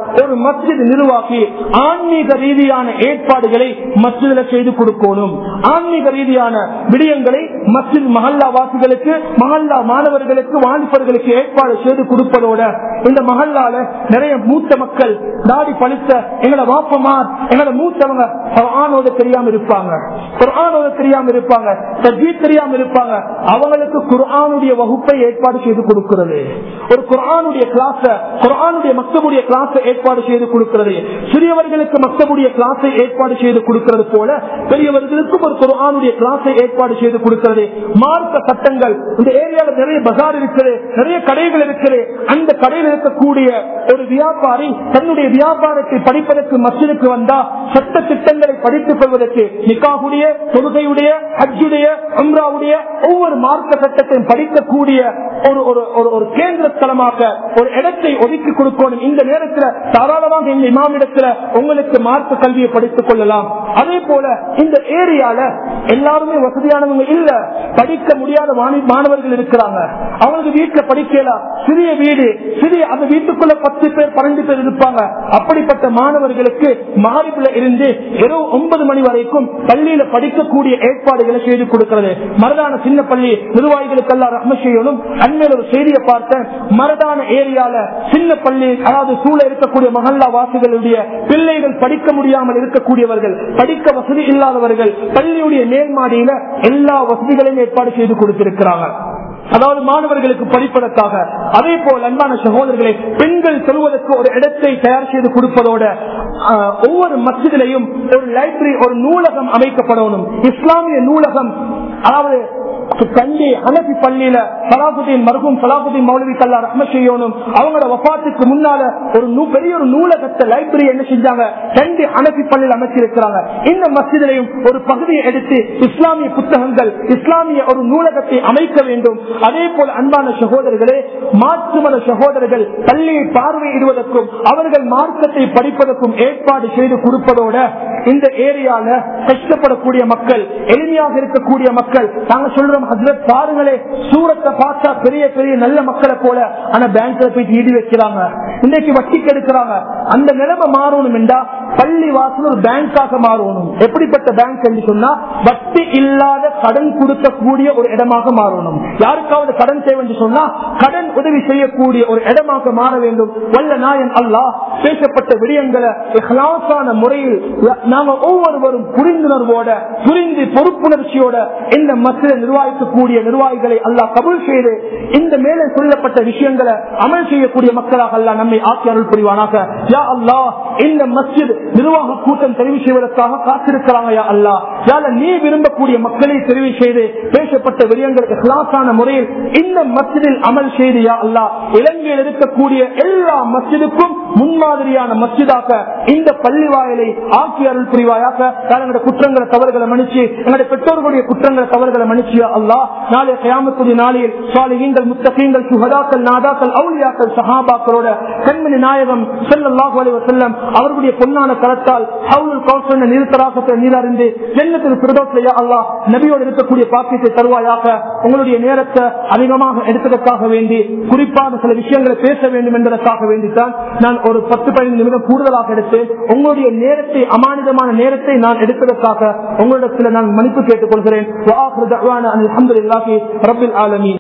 ஒரு மஸ்ஜித் நிர்வாகி ஆன்மீக ரீதியான ஏற்பாடுகளை மஸ்ஜிதில் செய்து கொடுக்கணும் ஆன்மீக ரீதியான விடயங்களை மஸ்ஜித் மஹல்லா வாசிகளுக்கு மஹல்லா மாணவர்களுக்கு வாலிபர்களுக்கு ஏற்பாடு செய்து கொடுப்பதோட இந்த மஹல்லால நிறைய மூத்த மக்கள் தாடி பழித்த எங்களோட வாப்பமார் எங்களோட மூத்தவங்க குர்ஆனோட தெரியாம இருப்பாங்க குர்ஆனோட தெரியாம இருப்பாங்க தஜ்வீத் தெரியாம இருப்பாங்க அவங்களுக்கு குர்ஆனுடைய வகுப்பை ஏற்பாடு செய்து கொடுக்கிறது ஒரு குர்ஆனுடைய கிளாஸ் குர்ஆனுடைய மக்தபுடைய கிளாஸ் ஏற்பாடு செய்து கொடுக்கிறது சிறியவர்களுக்கு மக்தபுடைய கிளாஸை ஏற்பாடு செய்து கொடுக்கிறது போல பெரியவர்களுக்கும் ஒரு குர்ஆனுடைய கிளாஸை ஏற்பாடு செய்து கொடுக்கிறது மார்க்க சட்டங்கள் இந்த ஏரியால நிறைய பஜார் இருக்குது நிறைய கடைகள் இருக்குது அந்த கடையில் இருக்கக்கூடிய ஒரு வியாபாரி தன்னுடைய வியாபாரத்தை படிப்பதற்கு மசிலுக்கு வந்தா சட்ட திட்டங்களை படித்துக் கொள்வதற்கு நிக்காவுடைய தொழுகையுடைய ஹஜ்ஜுடைய அம்ராவுடைய ஒவ்வொரு மார்க்க சட்டத்தையும் படிக்கக்கூடிய ஒரு ஒரு ஒரு ஒரு கேந்திர ஸ்தலமாக ஒரு இடத்தை ஒதுக்கி கொடுக்கணும் இந்த நேரத்தில் தாராளமாக இந்த இமாமிடத்துல உங்களுக்கு மார்க்க கல்வியை படித்துக் கொள்ளலாம் அதே போல இந்த ஏரியால எல்லாருமே வசதியானவங்க இல்ல படிக்க முடியாத மாணி- மாணவர்கள் இருக்கிறாங்க அவங்களுக்கு வீட்டுல படிக்கலாம் சிறிய வீடு சிறிய அந்த வீட்டுக்குள்ள பத்து பேர் பன்னெண்டு பேர் இருப்பாங்க அப்படிப்பட்ட மாணவர்களுக்கு மாறிப்புல இருந்து இரவு ஒன்பது மணி வரைக்கும் பள்ளியில படிக்கக்கூடிய ஏற்பாடுகளை செய்து கொடுக்கிறது மரதான சின்ன பள்ளி நிர்வாகிகளுக்கு எல்லாம் ரஹ்ம செய்யணும் அண்மையில் ஒரு செய்தியை பார்த்தேன் மரதான ஏரியால சின்ன பள்ளி அதாவது சூழ இருக்கக்கூடிய மகல்லா வாசிகளுடைய பிள்ளைகள் படிக்க முடியாமல் இருக்கக்கூடியவர்கள் படிக்க வசதி இல்லாதவர்கள் பள்ளியுடைய மேல்மாடியில எல்லா வசதிகளையும் ஏற்பாடு செய்து கொடுத்திருக்கிறாங்க அதாவது மாணவர்களுக்கு படிப்பதற்காக அதே போல் அன்பான சகோதரர்களை பெண்கள் சொல்வதற்கு ஒரு இடத்தை தயார் செய்து கொடுப்பதோட ஆஹ், ஒவ்வொரு மசிதிலையும் ஒரு லைப்ரரி ஒரு நூலகம் அமைக்கப்படணும் இஸ்லாமிய நூலகம் அதாவது கண்டி அனபி பள்ளியில சலாபுதீன் மருகும் சலாபுதீன் மௌலவி கல்லா ரஹ்ம செய்யணும் அவங்களோட வபாத்துக்கு முன்னால ஒரு நூ- பெரிய ஒரு நூலகத்தை லைப்ரரி என்ன செஞ்சாங்க கண்டி அனபி பள்ளியில் அமைச்சிருக்கிறாங்க இந்த மசிதிலையும் ஒரு பகுதியை எடுத்து இஸ்லாமிய புத்தகங்கள் இஸ்லாமிய ஒரு நூலகத்தை அமைக்க வேண்டும் அதே போல அன்பான சகோதரர்களே மாற்று மத சகோதரர்கள் பள்ளியை பார்வையிடுவதற்கும் அவர்கள் மார்க்கத்தை படிப்பதற்கும் ஏற்பாடு செய்து கொடுப்பதோட இந்த ஏரியால கஷ்டப்படக்கூடிய மக்கள் எளிமையாக இருக்கக்கூடிய மக்கள் நாங்க சொல்றோம் ஹசரத் பாருங்களே சூரத்தை பார்த்தா பெரிய பெரிய நல்ல மக்களை போல ஆனா பேங்க்ல போய் ஈடு வைக்கிறாங்க இன்னைக்கு வட்டிக்கு எடுக்கிறாங்க அந்த நிலைமை மாறணும் என்றா பள்ளி வாசல் ஒரு பேங்காக மாறணும் எப்படிப்பட்ட பேங்க் என்று சொன்னா வட்டி இல்லாத கடன் கொடுக்கக்கூடிய ஒரு இடமாக மாறணும் யாருக்காவது கடன் தேவை என்று சொன்னா கடன் உதவி செய்யக்கூடிய ஒரு இடமாக மாற வேண்டும் வல்ல நாயன் அல்லாஹ் பேசப்பட்ட விடயங்களை இஹ்லாஸான முறையில் நாம ஒவ்வொருவரும் புரிந்துணர்வோட புரிந்து பொறுப்புணர்ச்சியோட இந்த மசித நிர்வாகிக்கக்கூடிய நிர்வாகிகளை அல்லாஹ் கபூல் செய்து இந்த மேலே சொல்லப்பட்ட விஷயங்களை அமல் செய்யக்கூடிய மக்களாக அல்லாஹ் நம்மை ஆக்கி அருள் புரிவானாக யா அல்லாஹ் இந்த மஸ்ஜித் நிர்வாக கூட்டம் தெரிவு செய்வதற்காக காத்திருக்கிறாங்க யா அல்லாஹ் யால நீ விரும்பக்கூடிய மக்களை தெரிவு செய்து பேசப்பட்ட விடயங்களுக்கு கிளாஸான முறையில் இந்த மஸ்ஜிதில் அமல் செய்து யா அல்லாஹ் இலங்கையில் இருக்கக்கூடிய எல்லா மஸ்ஜிதுக்கும் முன்மாதிரியான மஸ்ஜிதாக இந்த பள்ளி வாயிலை ஆக்கி அருள் புரிவாயாக யார் எங்களுடைய குற்றங்களை தவறுகளை மன்னிச்சு எங்களுடைய பெற்றோர்களுடைய குற்றங்களை தவறுகளை மன்னிச்சு யா அல்லாஹ் நாளைய கயாமத்துடைய நாளில் சாலிகீங்கள் முத்தகீங்கள் சுகதாக்கள் நாதாக்கள் அவுலியாக்கள் சஹாபாக்களோட கண்மணி நாயகம் ஸல்லல்லாஹு அலைஹி வஸல்லம் அவர்களுடைய பொன்னான கரத்தால் ஹவுலுல் கௌசர் நீர்த்தராசத்தை நீரறிந்து ஜன்னத்தில் பிரதோஸ்ல யா அல்லாஹ் நபியோடு இருக்கக்கூடிய பாக்கியத்தை தருவாயாக உங்களுடைய நேரத்தை அதிகமாக எடுத்ததற்காக வேண்டி குறிப்பான சில விஷயங்களை பேச வேண்டும் என்பதற்காக வேண்டித்தான் நான் ஒரு பத்து பதினைந்து நிமிடம் கூடுதலாக எடுத்து உங்களுடைய நேரத்தை அமானிதமான நேரத்தை நான் எடுத்ததற்காக உங்களிடத்தில் நான் மன்னிப்பு கேட்டுக் கொள்கிறேன் وآخر دعوانا أن الحمد لله رب العالمين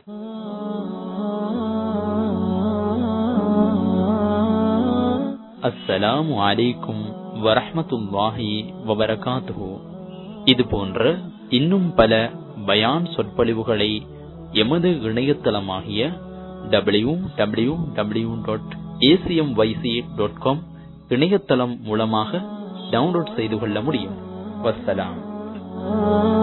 அஸ்ஸலாமு அலைக்கும் வரஹ்மத்துல்லாஹி வபரகாத்துஹு இது போன்ற இன்னும் பல பயான் சொற்பொழிவுகளை எமது இணையதளமாகிய W W W dot ACM YC dot com இணையதளம் மூலமாக டவுன்லோட் செய்து கொள்ள முடியும் வஸ்ஸலாம்